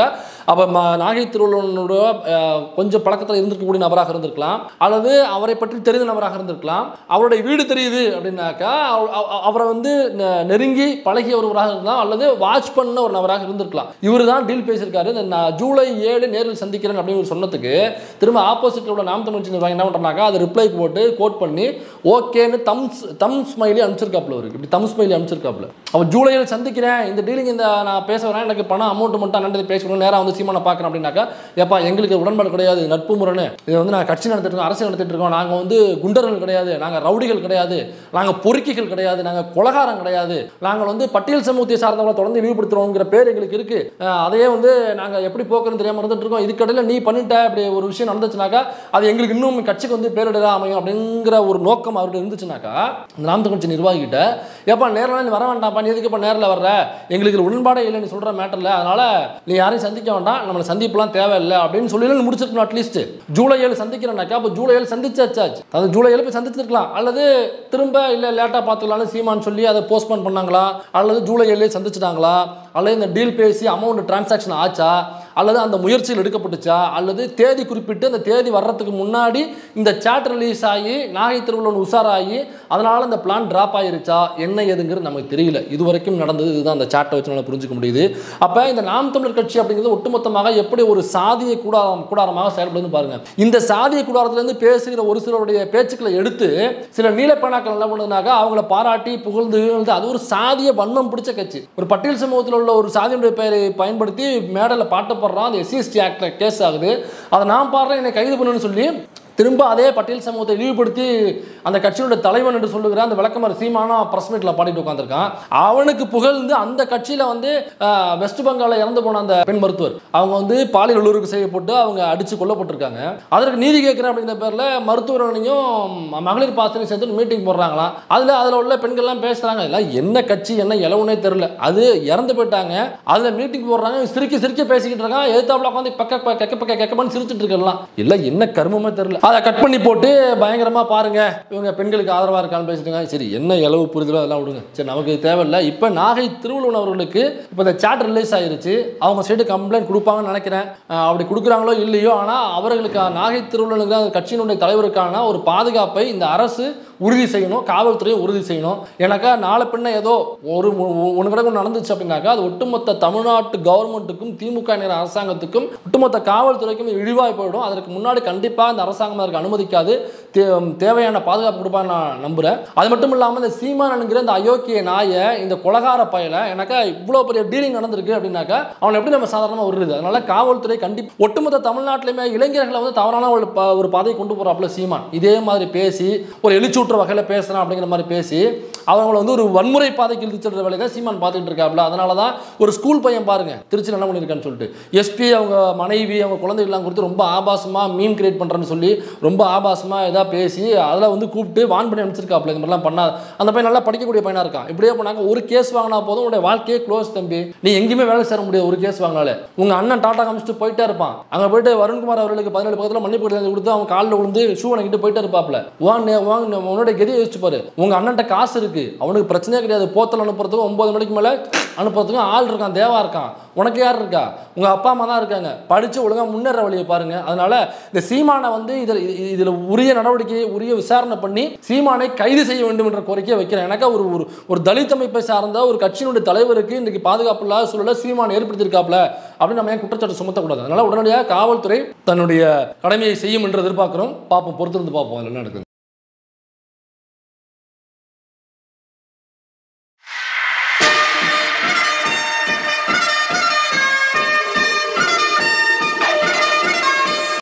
A: அப்போ நாகை திருவள்ளுவனோட அஹ், கொஞ்சம் பழக்கத்தில் இருந்திருக்கக்கூடிய நபராக இருந்திருக்கலாம் அல்லது அவரை பற்றி தெரிந்த நபராக இருந்திருக்கலாம் அவருடைய வீடு தெரியுது அப்படின்னாக்கா அவ- அவ- அவரை வந்து நெ- நெருங்கி பழகிய ஒருவராக இருக்கலாம் அல்லது வாட்ச் பண்ண ஒரு நபராக இருந்திருக்கலாம் இவர் தான் டீல் பேசியிருக்காரு இந்த நான் ஜூலை ஏழு நேரில் சந்திக்கிறேன் அப்படின்னு இவர் சொன்னதுக்கு திரும்ப ஆப்போசிட்டில் உள்ள நாம் தமிழ் நிர்வாகம் என்ன பண்ணுறாங்க அது ரிப்ளை போட்டு கோட் பண்ணி ஓகேன்னு தம்ஸ் தம் ஸ்மைலி அனுப்பிச்சிருக்காப்புல அவருக்கு இப்படி தம் ஸ்மைலி அனுப்பிச்சிருக்காப்புல அவர் ஜூலையில் சந்திக்கிறேன் இந்த டீலிங் இந்த நான் பேச வரேன் எனக்கு பணம் அமௌண்ட் மட்டும் அண்ணன் பேசணும் நேராக வந்து சீமானை பார்க்குறேன் அப்படின்னாக்கா ஏப்பா எங்களுக்கு உடன்பாடு கிடையாது இது நட்பு முறைன்னு இது வந்து நான் கட்சி நடத்திட்டு இருக்கோம் அரசு நடத்திட்டு இருக்கோம் நாங்கள் வந்து குண்டர்கள் கிடையாது நாங்கள் ரவுடிகள் கிடையாது நாங்கள் பொறுக்கிகள் கிடையாது நாங்கள் கொலகாரம் கிடையாது நாங்கள் வந்து பட்டியல் சமூகத்தை சார்ந்தவங்களை தொடர்ந்து இழிவுபடுத்துறோங்கிற பேர் எங்களுக்கு இருக்கு அஹ் அதையே வந்து நாங்கள் எப்படி போக்குறதுன்னு தெரியாமல் இருந்துட்டு இருக்கோம் இதுக்கடையில் நீ பண்ணிட்ட அப்படி ஒரு விஷயம் நடந்துச்சுனாக்கா அது எங்களுக்கு இன்னும் கட்சிக்கு வந்து பேரிடராக அமையும் அப்படிங்கிற ஒரு நோக்கம் அவர்கிட்ட இருந்துச்சுனாக்கா இந்த நாம் தமிழ் கட்சி நிர்வாகிகிட்ட ஏப்பா நேரில் நீ வர வேண்டாம்ப்பா நீ எதுக்கு இப்போ நேரில் வர்ற எங்களுக்கு இதுல உடன்பாடே இல்லை நீ சொல்கிற மேட்டரில் அதனால நீ யாரையும் சந்திக்க வேண்டாம் நம்மளை சந்திப்புலாம் தேவையில்லை அப்படின்னு சொல்லி முடிச்சிருக்கணும் அட்லீஸ்ட் ஜூலை ஏழு சந்திக்கிறேன்னாக்கா அப்போ ஜூலை ஏழு சந்திச்சாச்சு அது ஜூலை ஏழு போய் சந்திச்சிருக்கலாம் அல்லது திரும்ப இல்லை லேட்டாக பார்த்துக்கலாம்னு சீமான்னு சொல்லி அதை போஸ்ட்போன் பண்ணாங்களா அல்லது ஜூலை ஏழு சந்திச்சிட்டாங்களா அல்லது இந்த டீல் பேசி அமௌண்ட் டிரான்சாக்ஷன் ஆச்சா அல்லது அந்த முயற்சியில் எடுக்கப்பட்டுச்சா அல்லது தேதி குறிப்பிட்டு அந்த தேதி வர்றதுக்கு முன்னாடி இந்த சாட் ரிலீஸ் ஆகி நாகை திருவள்ளுவன் உஷாராகி அதனால் அந்த பிளான் ட்ராப் ஆயிருச்சா என்ன ஏதுங்கிறது நமக்கு தெரியல இது வரைக்கும் நடந்தது இதுதான் அந்த சாட்டை வச்சு நம்மளால புரிஞ்சுக்க முடியுது அப்போ இந்த நாம் தமிழர் கட்சி அப்படிங்கிறது ஒட்டுமொத்தமாக எப்படி ஒரு சாதிய கூடாரம் கூடாரமாக செயல்படுதுன்னு பாருங்க இந்த சாதிய கூடாரத்திலேருந்து பேசுகிற ஒரு சிலருடைய பேச்சுக்களை எடுத்து சில நீலப்பேனாக்கள் என்ன பண்ணுதுனாக்கா அவங்கள பாராட்டி புகழ்ந்து இகழ்ந்து அது ஒரு சாதிய வன்மம் பிடிச்ச கட்சி ஒரு பட்டியல் சமூகத்தில் உள்ள ஒரு சாதியினுடைய பெயரை பயன்படுத்தி மேடையில் பாட்டப்படுறான் அந்த எஸ்சிஎஸ்டி ஆக்டில் கேஸ் ஆகுது அதை நான் பாடுறேன் என்னை கைது பண்ணுன்னு சொல்லி திரும்ப அதே பட்டியல் சமூகத்தை இழிவுபடுத்தி அந்த கட்சியினுடைய தலைவன் என்று சொல்லுகிற அந்த விளக்கமர் சீமானா பிரஸ் மீட்ல பாடிட்டு உட்காந்துருக்கான் அவனுக்கு புகழ்ந்து அந்த கட்சியில வந்து ஆஹ், வெஸ்ட் பெங்காலில் இறந்து போன அந்த பெண் மருத்துவர் அவங்க வந்து பாலியல் உள்ளுருக்கு செய்யப்பட்டு அவங்க அடிச்சு கொல்லப்பட்டிருக்காங்க அதற்கு நீதி கேட்கிறேன் அப்படிங்கிற பேர்ல மருத்துவரனையும் மகளிர் பாசனையும் சேர்த்து மீட்டிங் போடுறாங்களாம் அதுல அதுல உள்ள பெண்கள்லாம் பேசுறாங்க இதெல்லாம் என்ன கட்சி என்ன இலவுனே தெரியல அது இறந்து போயிட்டாங்க அதுல மீட்டிங் போடுறாங்க சிரிக்க சிரிக்க பேசிக்கிட்டு இருக்கான் எதிர்த்தாப்புல உட்காந்து பக்க பக்க கெக்க பக்க கெக்கப்பான்னு சிரிச்சிட்டு இருக்கலாம் இல்ல என்ன கர்மமே தெரியல அதை கட் பண்ணி போட்டு பயங்கரமா பாருங்க இவங்க பெண்களுக்கு ஆதரவா இருக்கான்னு பேசிட்டுங்க சரி என்ன இளவு புரிதலோ அதெல்லாம் விடுங்க சரி நமக்கு இது தேவையில்லை இப்போ நாகை திருவள்ளுவன் அவர்களுக்கு இப்போ இந்த சாட் ரிலீஸ் ஆயிருச்சு அவங்க சைடு கம்ப்ளைண்ட் கொடுப்பாங்கன்னு நினைக்கிறேன் அஹ் அப்படி கொடுக்குறாங்களோ இல்லையோ ஆனால் அவர்களுக்கு நாகை திருவள்ளுவனுங்கிற அந்த கட்சியினுடைய தலைவருக்கான ஒரு பாதுகாப்பை இந்த அரசு உறுதி செய்யணும் காவல்துறையும் உறுதி செய்யணும் ஏன்னாக்கா நாளை பின்ன ஏதோ ஒரு ஒன்று கிடக்கு நடந்துச்சு அப்படின்னாக்கா அது ஒட்டுமொத்த தமிழ்நாட்டு கவர்மெண்ட்டுக்கும் திமுக நேர அரசாங்கத்துக்கும் ஒட்டுமொத்த காவல்துறைக்கும் இழிவாய் போயிடும் அதற்கு முன்னாடி கண்டிப்பாக இந்த அரசாங்கம் அதற்கு அனுமதிக்காது தே- தேவையான பாதுகாப்பு கொடுப்பான்னு நான் நம்புகிறேன் அது மட்டும் இல்லாமல் இந்த சீமானனுங்கிற இந்த அயோக்கிய நாயை இந்த கொலகார பயலை எனக்கா இவ்வளோ பெரிய டீலிங் நடந்திருக்கு அப்படின்னாக்கா அவனை எப்படி நம்ம சாதாரணமாக விடுறது அதனால காவல்துறை கண்டிப்பாக ஒட்டுமொத்த தமிழ்நாட்டிலையுமே இளைஞர்களை வந்து தவறான ஒரு ப- ஒரு பாதையை கொண்டு போகிறாப்புல சீமான் இதே மாதிரி பேசி ஒரு எழுச்சூட்டுற வகையில் பேசுகிறான் அப்படிங்கிற மாதிரி பேசி அவங்கள வந்து ஒரு வன்முறை பாதைக்கு இழுத்துற வேலையை தான் சீமான் பார்த்துட்டு இருக்காப்புல அதனால தான் ஒரு ஸ்கூல் பையன் பாருங்க திருச்சியில் என்ன பண்ணியிருக்கான்னு சொல்லிட்டு எஸ்பி அவங்க மனைவி அவங்க குழந்தைகள்லாம் கொடுத்து ரொம்ப ஆபாசமாக மீன் கிரியேட் பண்ணுறேன்னு சொல்லி ரொம்ப ஆபாசமாக ஏதாவது பேசி அதில் வந்து கூப்பிட்டு வான் பண்ணி அனுப்பிச்சிருக்காப்புல இந்த மாதிரிலாம் பண்ணா அந்த பையன் நல்லா படிக்கக்கூடிய பையனாக இருக்கான் இப்படியே பண்ணாங்க ஒரு கேஸ் வாங்கினா போதும் உடைய வாழ்க்கையே க்ளோஸ் தம்பி நீ எங்கேயுமே வேலை சேர முடியாது ஒரு கேஸ் வாங்கினாலே உங்கள் அண்ணன் டாட்டா காமிச்சிட்டு போயிட்டே இருப்பான் அங்கே போயிட்டு வருண்குமார் அவர்களுக்கு பதினேழு பக்கத்தில் மன்னிப்பு கடிதம் கொடுத்து அவன் காலில் விழுந்து ஷூ வாங்கிட்டு போயிட்டே இருப்பாப்ல வாங்க வாங்க உன்னோட கெதியை யோசிச்சு பாரு உங்கள் அண்ணன்ட்ட காசு இருக்கு அவனுக்கு பிரச்சனையே கிடையாது போத்தல் அனுப்புறதுக்கும் ஒன்பது மணிக்கு மேலே அனுப்புறதுக்கும் ஆள் இருக்கான் தேவா இருக்கான் உனக்கு யார் இருக்கா உங்கள் அப்பா அம்மா தான் இருக்காங்க படித்து ஒழுங்காக முன்னேற வழியை பாருங்க அதனால இந்த சீமானை வந்து இதில் இதில் உரிய நடவடிக்கை உரிய விசாரணை பண்ணி சீமானை கைது செய்ய வேண்டும் என்ற கோரிக்கையை வைக்கிறேன் எனக்கு ஒரு ஒரு ஒரு தலித் அமைப்பை சார்ந்த ஒரு கட்சியினுடைய தலைவருக்கு இன்றைக்கு பாதுகாப்பு இல்லாத சூழலை சீமான் ஏற்படுத்தியிருக்காப்ல அப்படின்னு நம்ம ஏன் குற்றச்சாட்டு சுமத்தக்கூடாது அதனால உடனடியாக காவல்துறை தன்னுடைய கடமையை செய்யும் என்று எதிர்பார்க்கிறோம் பார்ப்போம் பொறுத்திருந்து பார்ப்போம் அதில் என்ன நடக்குது